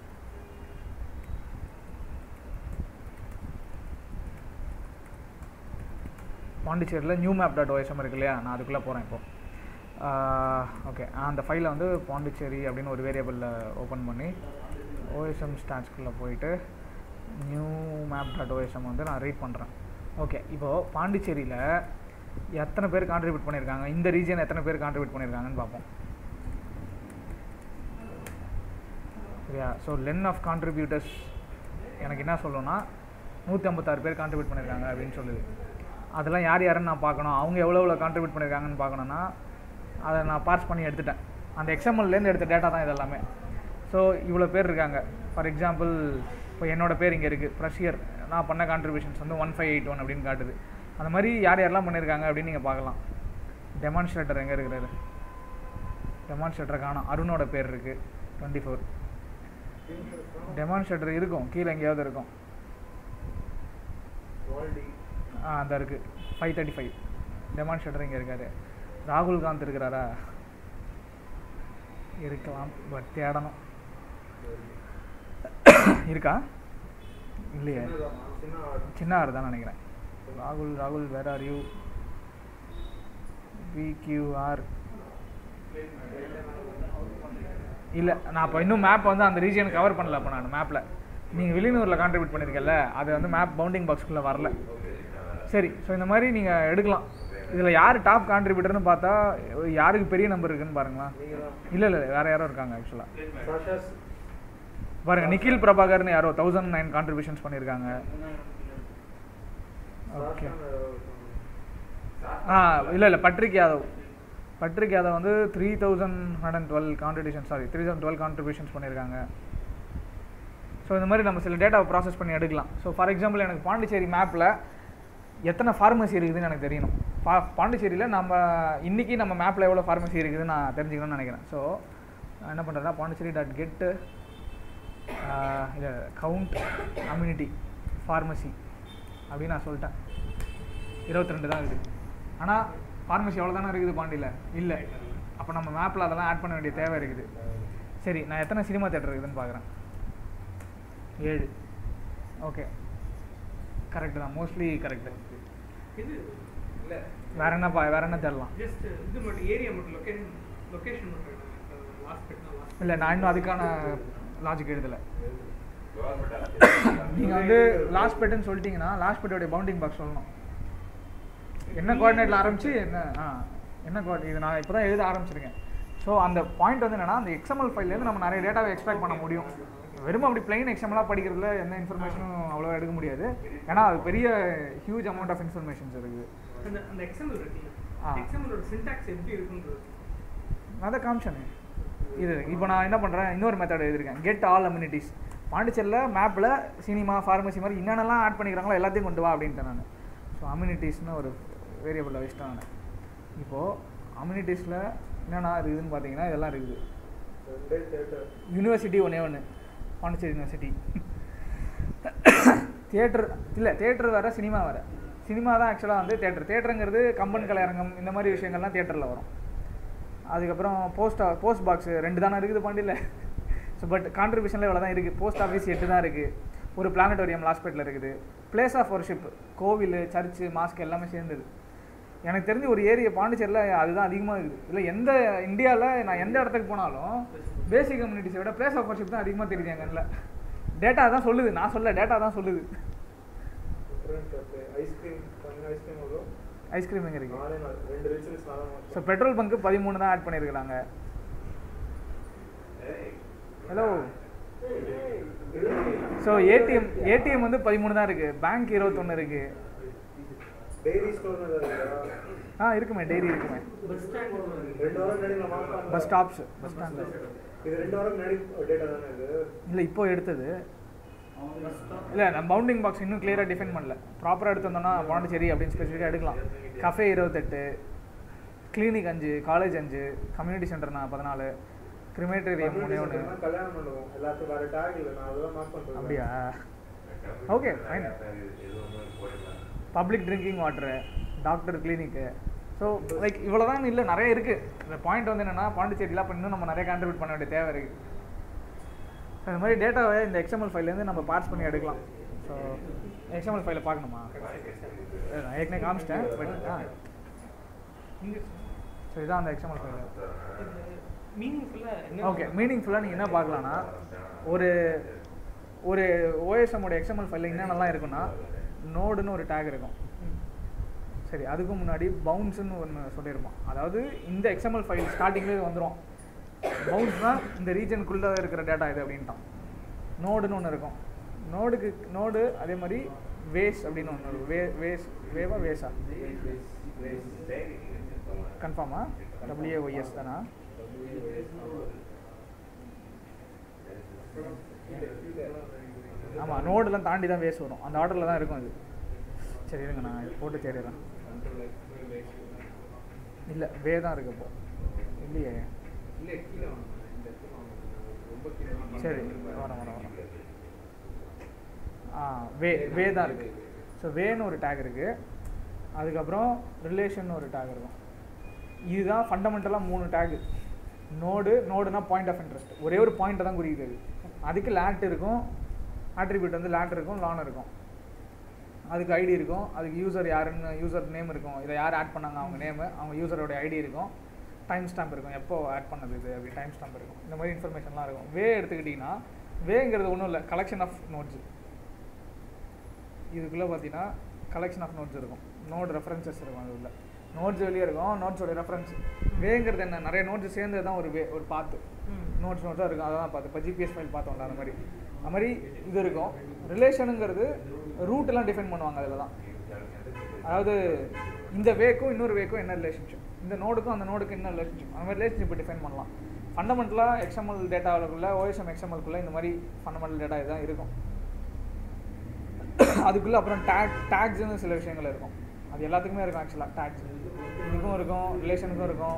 பாண்டிச்சேரியில் நியூ மேப் டாட் ஓஎஸ்எம் இருக்கு இல்லையா நான் அதுக்குள்ளே போகிறேன் இப்போ ஓகே அந்த ஃபைலை வந்து பாண்டிச்சேரி அப்படின்னு ஒரு வேரியபிளில் ஓப்பன் பண்ணி ஓஎஸ்எம் ஸ்டாட்ஸ்குள்ளே போயிட்டு நியூ மேப் டாட் ஓஎஸ்எம் வந்து நான் ரீட் பண்ணுறேன் ஓகே இப்போது பாண்டிச்சேரியில் எத்தனை பேர் கான்ட்ரிபியூட் பண்ணியிருக்காங்க இந்த ரீஜன் எத்தனை பேர் கான்ட்ரிபியூட் பண்ணியிருக்காங்கன்னு பார்ப்போம் சரியா ஸோ லென் ஆஃப் கான்ட்ரிபியூட்டர்ஸ் எனக்கு என்ன சொல்லணும்னா நூற்றி ஐம்பத்தாறு பேர் கான்ட்ரிபியூட் பண்ணியிருக்காங்க அப்படின்னு சொல்லுது அதெல்லாம் யார் யாருன்னு நான் பார்க்கணும் அவங்க எவ்வளோ எவ்வளோ கான்ட்ரிபியூட் பண்ணியிருக்காங்கன்னு பார்க்கணுன்னா அதை நான் பார்ஸ் பண்ணி எடுத்துட்டேன் அந்த எக்ஸாம்பிள்லேருந்து எடுத்த டேட்டா தான் இது எல்லாமே ஸோ இவ்வளோ பேர் இருக்காங்க ஃபார் எக்ஸாம்பிள் இப்போ என்னோட பேர் இங்கே இருக்குது ப்ரஷியர் நான் பண்ண கான்ட்ரிபியூஷன்ஸ் வந்து ஒன் ஃபைவ் எயிட் ஒன் அப்படின்னு காட்டுது அந்த மாதிரி யார் யாரெல்லாம் பண்ணியிருக்காங்க அப்படின்னு நீங்கள் பார்க்கலாம் டெமான்ஸ்ட்ரேட்டர் எங்கே இருக்கிறாரு டெமான்ஸ்ட்ரேட்டர் காணும் அருணோட பேர் இருக்குது டுவெண்ட்டி ஃபோர் டெமான்ஸ்ட்ரேட்டர் இருக்கும் கீழே எங்கேயாவது இருக்கும் ஆ அந்த இருக்குது ஃபைவ் தேர்ட்டி ஃபைவ் டெமான்ஸ்ட்ரேட்டர் இங்கே இருக்காரு ராகுல் காந்த் இருக்கிறாரா இருக்கலாம் பட் தேடணும் இருக்கா இல்லையே சின்ன ஆறு தான் நினைக்கிறேன் ராகுல் ராகுல் வேர் ஆர் யூ விக்யூஆர் இல்லை நான் இப்போ இன்னும் மேப் வந்து அந்த ரீஜியன் கவர் பண்ணல அப்போ நான் மேப்பில் நீங்கள் வெளியூரில் கான்ட்ரிபியூட் பண்ணியிருக்கல அது வந்து மேப் பவுண்டிங் பாக்ஸ்குள்ளே வரல சரி ஸோ இந்த மாதிரி நீங்கள் எடுக்கலாம் இதில் யார் டாப் கான்ட்ரிபியூட்டர்னு பார்த்தா யாருக்கு பெரிய நம்பர் இருக்குன்னு பாருங்களேன் இல்லை இல்லை வேறு யாரோ இருக்காங்க ஆக்சுவலாக பாருங்க நிக்கில் பிரபாகர்னு யாரோ தௌசண்ட் நைன் கான்ட்ரிபியூஷன்ஸ் பண்ணியிருக்காங்க ஓகே ஆ இல்லை இல்லை பட்ரிக் யாதவ் பட்ரிக் யாதவ் வந்து three thousand hundred and twelve contribution sorry three thousand twelve contributions பண்ணியிருக்காங்க ஸோ இந்த மாதிரி நம்ம சில டேட்டாவை ப்ராசஸ் பண்ணி எடுக்கலாம் ஸோ ஃபார் எக்ஸாம்பிள் எனக்கு பாண்டிச்சேரி மேப்பில் எத்தனை ஃபார்மசி இருக்குதுன்னு எனக்கு தெரியணும் பா பாண்டிச்சேரியில் நம்ம இன்றைக்கி நம்ம மேப்பில் எவ்வளோ ஃபார்மசி இருக்குதுன்னு நான் தெரிஞ்சுக்கணும்னு நினைக்கிறேன் ஸோ நான் என்ன பண்ணுறேன்னா பாண்டிச்சேரி டாட் கெட்டு இல்லை கவுண்ட் கம்யூனிட்டி ஃபார்மசி அப்படின்னு நான் சொல்லிட்டேன் இருபத்தி ரெண்டு தான் இருக்குது ஆனால் ஃபார்மசி எவ்வளோ தானே இருக்குது பாண்டியில் இல்லை அப்போ நம்ம மேப்பில் அதெல்லாம் ஆட் பண்ண வேண்டிய தேவை இருக்குது சரி நான் எத்தனை சினிமா தேட்டர் இருக்குதுன்னு பார்க்குறேன் ஏழு ஓகே கரெக்டு தான் மோஸ்ட்லி கரெக்டு இது இல்ல வேற என்னப்பா வேற என்ன தேடலாம் ஜஸ்ட் இது மட்டும் ஏரியா மட்டும் லொகேஷன் லொகேஷன் மட்டும் லாஸ்ட் பெட்னா லாஸ்ட் இல்லை நான் இன்னும் அதுக்கான லாஜிக் எழுதலை நீங்கள் வந்து லாஸ்ட் பெட்டுன்னு சொல்லிட்டீங்கன்னா லாஸ்ட் பெட்டோடைய பவுண்டிங் பாக்ஸ் சொல்லணும் என்ன கோஆர்டினேட்டில் ஆரம்பிச்சு என்ன ஆ என்ன கோஆர்டி இது நான் இப்போ தான் எழுத ஆரம்பிச்சிருக்கேன் ஸோ அந்த பாயிண்ட் வந்து என்னன்னா அந்த எக்ஸ்எம்எல் ஃபைல்லேருந்து நம்ம நிறைய டேட்டாவை எக்ஸ்பெக்ட் பண்ண முடியும் வெறும் அப்படி பிளைன் எக்ஸ்எம்எலாக படிக்கிறதுல எந்த இன்ஃபர்மேஷனும் அவ்வளோ எடுக்க முடியாது ஏன்னா அது பெரிய ஹியூஜ் அமௌண்ட் ஆஃப் இன்ஃபர்மேஷன்ஸ் இருக்குது அந்த அந்த எக்ஸாம்பிள் இருக்குல்ல ஆ. எக்ஸாம்பிளோட சின்டாக்ஸ் எப்படி இருக்குன்றது நான் தான் காமிச்சேனே இது இப்போ நான் என்ன பண்ணுறேன் இன்னொரு மெத்தட் எழுதிருக்கேன் கெட் ஆல் அம்யூனிட்டிஸ் பாண்டிச்சேரியில் மேப்பில் சினிமா ஃபார்மசி மாதிரி என்னென்னலாம் ஆட் பண்ணிக்கிறாங்களோ எல்லாத்தையும் கொண்டு வா அப்படின்ட்டேன் நான் ஸோ அம்யூனிட்டிஸ்னு ஒரு வேரியபிளில் வச்சுட்டேன் நான் இப்போது அம்யூனிட்டிஸில் என்னென்ன இருக்குதுன்னு பார்த்தீங்கன்னா இதெல்லாம் இருக்குது ரெண்டே தேட்டர் யூனிவர்சிட்டி ஒன்றே ஒன்று பாண்டிச்சேரி யூனிவர்சிட்டி தியேட்டர் இல்லை தியேட்டர் வேறு சினிமா வேறு சினிமா தான் ஆக்சுவலாக வந்து தேட்டர் தேட்டருங்கிறது கம்பன் கலையரங்கம் இந்த மாதிரி விஷயங்கள்லாம் தியேட்டரில் வரும் அதுக்கப்புறம் போஸ்ட் போஸ்ட் பாக்ஸ் ரெண்டு தானே இருக்குது பாண்டியில் ஸோ பட் கான்ட்ரிபியூஷனில் இவ்வளோ தான் இருக்குது போஸ்ட் ஆஃபீஸ் எட்டு தான் இருக்குது ஒரு பிளானட்டோரியம் லாஸ்பேட்டில் இருக்குது பிளேஸ் ஆஃப் ஒர்ஷிப் கோவில் சர்ச்சு மாஸ்க் எல்லாமே சேர்ந்தது எனக்கு தெரிஞ்சு ஒரு ஏரியா பாண்டிச்சேரியில் அதுதான் அதிகமாக இருக்குது இல்லை எந்த இந்தியாவில் நான் எந்த இடத்துக்கு போனாலும் பேசிக் கம்யூனிட்டிஸை விட பிளேஸ் ஆஃப் ஒர்ஷிப் தான் அதிகமாக தெரியுது என் கண்ணில் டேட்டா தான் சொல்லுது நான் சொல்ல டேட்டா தான் சொல்லுது ஐஸ்கிரீம் கம்மி ஐஸ்கிரீம் வரும் ஐஸ்கிரீம் எங்கே இருக்குது நாலே நாள் ரெண்டு ரிச்சுவல்ஸ் நாலு ஸோ பெட்ரோல் பங்க்கு பதிமூணு தான் ஆட் பண்ணியிருக்கிறாங்க ஹலோ ஸோ ஏடிஎம் ஏடிஎம் வந்து பதிமூணு தான் இருக்குது பேங்க் இருபத்தொன்று இருக்குது டெய்ரி ஸ்டோர் ஆ இருக்குமே டெய்ரி இருக்குமே பஸ் ஸ்டாண்ட் ரெண்டு வாரம் முன்னாடி நான் வாங்க பஸ் ஸ்டாப்ஸ் பஸ் ஸ்டாண்டு இது ரெண்டு வாரம் முன்னாடி டேட்டா தானே இது இல்லை இப்போ எடுத்தது இல்லை நம்ம பவுண்டிங் பாக்ஸ் இன்னும் கிளியராக டிஃபைன் பண்ணல ப்ராப்பராக எடுத்து வந்தோம்னா பாண்டிச்சேரி அப்படின்னு ஸ்பெசிஃபிக்காக எடுக்கலாம் கஃபே இருபத்தெட்டு கிளினிக் அஞ்சு காலேஜ் அஞ்சு கம்யூனிட்டி சென்டர்னா பதினாலு கிரிமேட்டரியம் மூணு ஒன்று கல்யாணம் பண்ணுவோம் எல்லாத்துக்கும் வேற டேக் இல்லை நான் அதெல்லாம் மார்க் பண்ணுறேன் அப்படியா okay fine public drinking water doctor clinic so like இவ்வளோ தான் இல்லை நிறைய இருக்குது இந்த பாயிண்ட் வந்து என்னென்னா பாண்டிச்சேரியில் அப்போ இன்னும் நம்ம நிறைய கான்ட்ரிபியூட் பண்ண வேண்டிய தேவை இருக்குது ஸோ இந்த மாதிரி டேட்டாவை இந்த எக்ஸ்எம்எல் ஃபைல்லேருந்து நம்ம பார்ட்ஸ் பண்ணி எடுக்கலாம் ஸோ எக்ஸ்எம்எல் ஃபைலை பார்க்கணுமா அஹ் நான் ஏற்கனவே காமிச்சிட்டேன் பட் ஆ ஸோ இதான் அந்த எக்ஸ்எம்எல் ஃபைல் மீனிங்ஃபுல்லாக என்ன ஓகே மீனிங்ஃபுல்லாக நீங்கள் என்ன பார்க்கலாம்னா ஒரு ஒரு ஓஎஸ்எம்மோட எக்ஸ்எம்எல் ஃபைலில் என்னென்னலாம் இருக்குன்னா நோடுன்னு ஒரு டேக் இருக்கும் சரி அதுக்கு முன்னாடி பவுன்ஸ்னு ஒன்று சொல்லியிருப்போம் அதாவது இந்த எக்ஸ்எம்எல் ஃபைல் ஸ்டார்டிங்லேயே வந்துடும் பவுன்ஸ்னால் இந்த ரீஜனுக்குள்ளே இருக்கிற டேட்டா இது அப்படின்ட்டான் நோடுன்னு ஒன்று இருக்கும் நோடுக்கு நோடு அதே மாதிரி வேஸ் அப்படின்னு ஒன்று இருக்கும் வே வேஸ் வேவா வேஸா கன்ஃபார்மா டபிள்யூஏஒய்எஸ் தானா ஆமாம் நோடெல்லாம் தாண்டி தான் வேஸ் வரும் அந்த ஆர்டரில் தான் இருக்கும் அது சரி இருங்க நான் இது போட்டு தேடிடுறேன் இல்லை வே தான் இருக்கு இப்போ இல்லையே இல்லை கீழே வாங்க இந்த இடத்துல வாங்க. ரொம்ப கீழே வாங்க. சரி வரேன் வரேன் வரேன் ஆ வே வே தான் இருக்கு ஸோ வேன்னு ஒரு டேக் இருக்கு அதுக்கப்புறம் ரிலேஷன் ஒரு டேக் இருக்கும் இதுதான் ஃபண்டமெண்டலாக மூணு டேக் நோடு நோடுனா பாயிண்ட் ஆஃப் இன்ட்ரெஸ்ட் ஒரே ஒரு பாயிண்ட்டை தான் குறிக்குது அது. அதுக்கு லேண்ட் இருக்கும் ஆட்ரிபியூட் வந்து லேண்ட் இருக்கும் லான் இருக்கும் அதுக்கு ஐடி இருக்கும் அதுக்கு யூசர் யாருன்னு யூசர் நேம் இருக்கும் இதை யார் ஆட் பண்ணாங்க அவங்க நேமு அவங்க யூசரோட ஐடி இருக்கும் டைம் ஸ்டாம்ப் இருக்கும் எப்போ ஆட் பண்ணது இது அப்படி டைம் ஸ்டாம்ப் இருக்கும் இந்த மாதிரி இன்ஃபர்மேஷன்லாம் இருக்கும் வே எடுத்துக்கிட்டிங்கன்னா வேங்கிறது ஒன்றும் இல்லை கலெக்ஷன் ஆஃப் நோட்ஸ் இதுக்குள்ளே பார்த்தீங்கன்னா கலெக்ஷன் ஆஃப் நோட்ஸ் இருக்கும் நோட் ரெஃபரன்சஸ் இருக்கும் அது உள்ள நோட்ஸ் வெளியே இருக்கும் நோட்ஸோட ரெஃபரன்ஸ் வேங்கிறது என்ன நிறைய நோட்ஸ் சேர்ந்தது தான் ஒரு வே ஒரு பாத்து ம். நோட்ஸ் நோட்ஸாக இருக்கும் அதான் பார்த்து இப்போ ஜிபிஎஸ் ஃபைல் பார்த்தோம்ல அந்த மாதிரி அது மாதிரி இது இருக்கும் ரிலேஷனுங்கிறது ரூட்டெல்லாம் டிஃபைன் பண்ணுவாங்க அதில் தான் அதாவது இந்த வேக்கும் இன்னொரு வேக்கும் என்ன ரிலேஷன்ஷிப் இந்த நோடுக்கும் அந்த நோடுக்கு என்ன ரிலேஷன்ஷிப் அந்த மாதிரி ரிலேஷன்ஷிப் டிஃபைன் பண்ணலாம் ஃபண்டமெண்டலாக எக்ஸ்எம்எல் டேட்டாவுக்குள்ள ஓஎஸ்எம் எக்ஸ்எம்எல்குள்ளே இந்த மாதிரி ஃபண்டமெண்டல் டேட்டா இதுதான் இருக்கும் அதுக்குள்ளே அப்புறம் டேக் டேக்ஸ்னு சில விஷயங்கள் இருக்கும் அது எல்லாத்துக்குமே இருக்கும் ஆக்சுவலாக டேக்ஸ் இதுக்கும் இருக்கும் ரிலேஷனுக்கும் இருக்கும்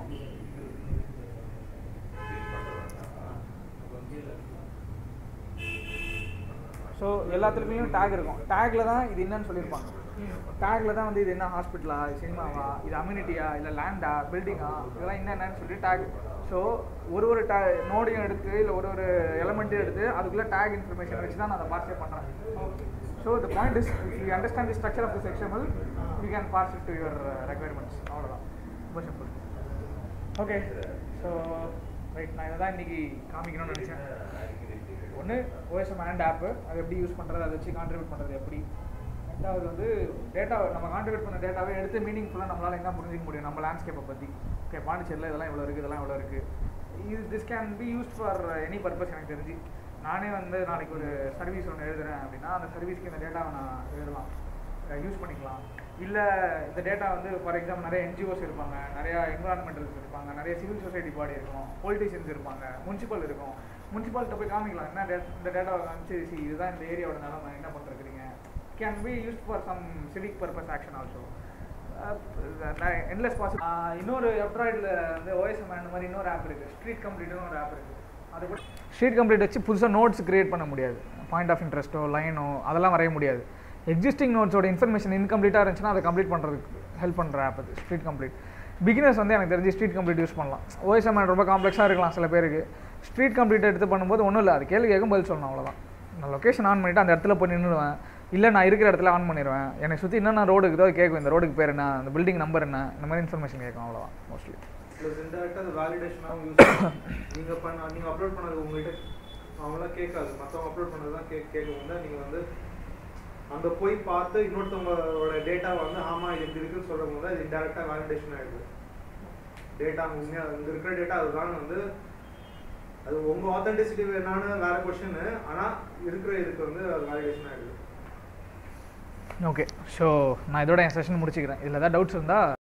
ஸோ எல்லாத்துலேயும் டேக் இருக்கும் டேக்கில் தான் இது என்னன்னு சொல்லியிருப்பாங்க டேக்கில் தான் வந்து இது என்ன ஹாஸ்பிட்டலா இது சினிமாவா இது அம்யூனிட்டியா இல்லை லேண்டா பில்டிங்கா இதெல்லாம் என்னென்னு சொல்லி டேக் ஸோ ஒரு ஒரு டே நோடையும் எடுத்து இல்லை ஒரு ஒரு எலமெண்ட்டையும் எடுத்து அதுக்குள்ளே டேக் இன்ஃபர்மேஷன் வச்சு தான் நான் அதை பார்சே பண்ணுறேன் so the point is if you understand the structure of the sectional you can pass it to your requirements அவ்வளோதான் ரொம்ப சிம்பிள் ஓகே ஸோ ரைட் நான் இதை தான் இன்றைக்கி காமிக்கணும்னு நினச்சேன் ஒன்று ஓஎஸ்எம் அண்ட் ஆப்பு அது எப்படி யூஸ் பண்ணுறது அதை வச்சு கான்ட்ரிபியூட் பண்ணுறது எப்படி ரெண்டாவது வந்து டேட்டா நம்ம கான்ட்ரிபியூட் பண்ண டேட்டாவை எடுத்து மீனிங்ஃபுல்லாக நம்மளால் என்ன புரிஞ்சிக்க முடியும் நம்ம லேண்ட்ஸ்கேப்பை பற்றி ஓகே பாண்டிச்சேரியில் இதெல்லாம் இவ்வளோ இருக்குது இதெல்லாம் இவ்வளோ இருக்குது இது this can be used for any purpose எனக்கு தெரிஞ்சு நானே வந்து நாளைக்கு ஒரு சர்வீஸ் ஒன்று எழுதுறேன் அப்படின்னா அந்த சர்வீஸ்க்கு இந்த டேட்டாவை நான் எழுதலாம் யூஸ் பண்ணிக்கலாம் இல்லை இந்த டேட்டா வந்து ஃபார் எக்ஸாம்பிள் நிறைய என்ஜிஓஸ் இருப்பாங்க நிறையா என்விரான்மெண்டல்ஸ் இருப்பாங்க நிறைய சிவில் சொசைட்டி பாடி இருக்கும் பொலிட்டிஷியன்ஸ் இருப்பாங்க முனிசிபல் இருக்கும் முனிசிபாலிட்ட போய் காமிக்கலாம் என்ன டே இந்த டேட்டாவை காமிச்சு see, இதுதான் இந்த ஏரியாவோட நிலமை என்ன பண்ணிருக்கிறீங்க can be used for some civic purpose action also endless possible இன்னொரு வெப்ராய்டில் வந்து ஓஎஸ்எம் அந்த மாதிரி இன்னொரு ஆப் இருக்குது ஸ்ட்ரீட் கம்ப்ளீட்னு ஒரு ஆப் இருக்குது அது கூட ஸ்ட்ரீட் கம்ப்ளீட் வச்சு புதுசாக நோட்ஸ் கிரியேட் பண்ண முடியாது பாயிண்ட் ஆஃப் இன்ட்ரெஸ்ட்டோ லைனோ அதெல்லாம் வரைய முடியாது எக்ஸிஸ்டிங் நோட்ஸோட இன்ஃபர்மேஷன் இன்கம்ப்ளீட்டாக இருந்துச்சுன்னா அதை கம்ப்ளீட் பண்ணுறதுக்கு ஹெல்ப் பண்ணுற ஆப் அது ஸ்ட்ரீட் கம்ப்ளீட் பிகினர்ஸ் வந்து எனக்கு தெரிஞ்சு ஸ்ட்ரீட் கம்ப்ளீட் யூஸ் பண்ணலாம் ஓஎஸ்எம் ரொம்ப காம்ப்ளெக்ஸாக இருக்கலாம் சில பேருக்கு ஸ்ட்ரீட் கம்ப்ளீட் எடுத்து பண்ணும்போது ஒன்றும் இல்லை அது கேள்வி கேட்கும் பதில் சொல்லணும் அவ்வளோதான் நான் லொக்கேஷன் ஆன் பண்ணிவிட்டு அந்த இடத்துல போய் நின்றுடுவேன் இல்லை நான் இருக்கிற இடத்துல ஆன் பண்ணிடுவேன் என்னை சுற்றி என்னென்ன ரோடு இருக்குதோ அது கேட்கும் இந்த ரோடுக்கு பேர் என்ன அந்த பில்டிங் நம்பர் என்ன இந்த மாதிரி இன்ஃபர்மேஷன் கேட்கும் அவ்வளோதான் மோஸ்ட்லி ப்ளஸ் இன்டெரக்டாக அது வேலிடேஷனாகவும் யூஸ் நீங்கள் பண்ண நீங்கள் அப்லோட் பண்ணது உங்கள்கிட்ட அவங்களாம் கேட்காது மற்றவங்க அப்லோட் பண்ணது தான் கேக் கேட்கும் தான் நீங்கள் வந்து அங்கே போய் பார்த்து இன்னொருத்தவங்களோட டேட்டா வந்து ஆமாம் இது இப்படி இருக்குன்னு சொல்கிறவங்க தான் இது இன்டெரக்டாக வேலிடேஷன் ஆகிடுது டேட்டா உண்மையாக இங்கே இருக்கிற டேட்டா அதுதான் வந்து அது உங்கள் ஆத்தென்டிசிட்டி என்னன்னு வேற கொஷின் ஆனால் இருக்கிற இதுக்கு வந்து அது வேலிடேஷன் ஆகிடுது ஓகே ஸோ நான் இதோட என் செஷன் முடிச்சுக்கிறேன் இதில் ஏதாவது டவுட்ஸ் இருந்தால்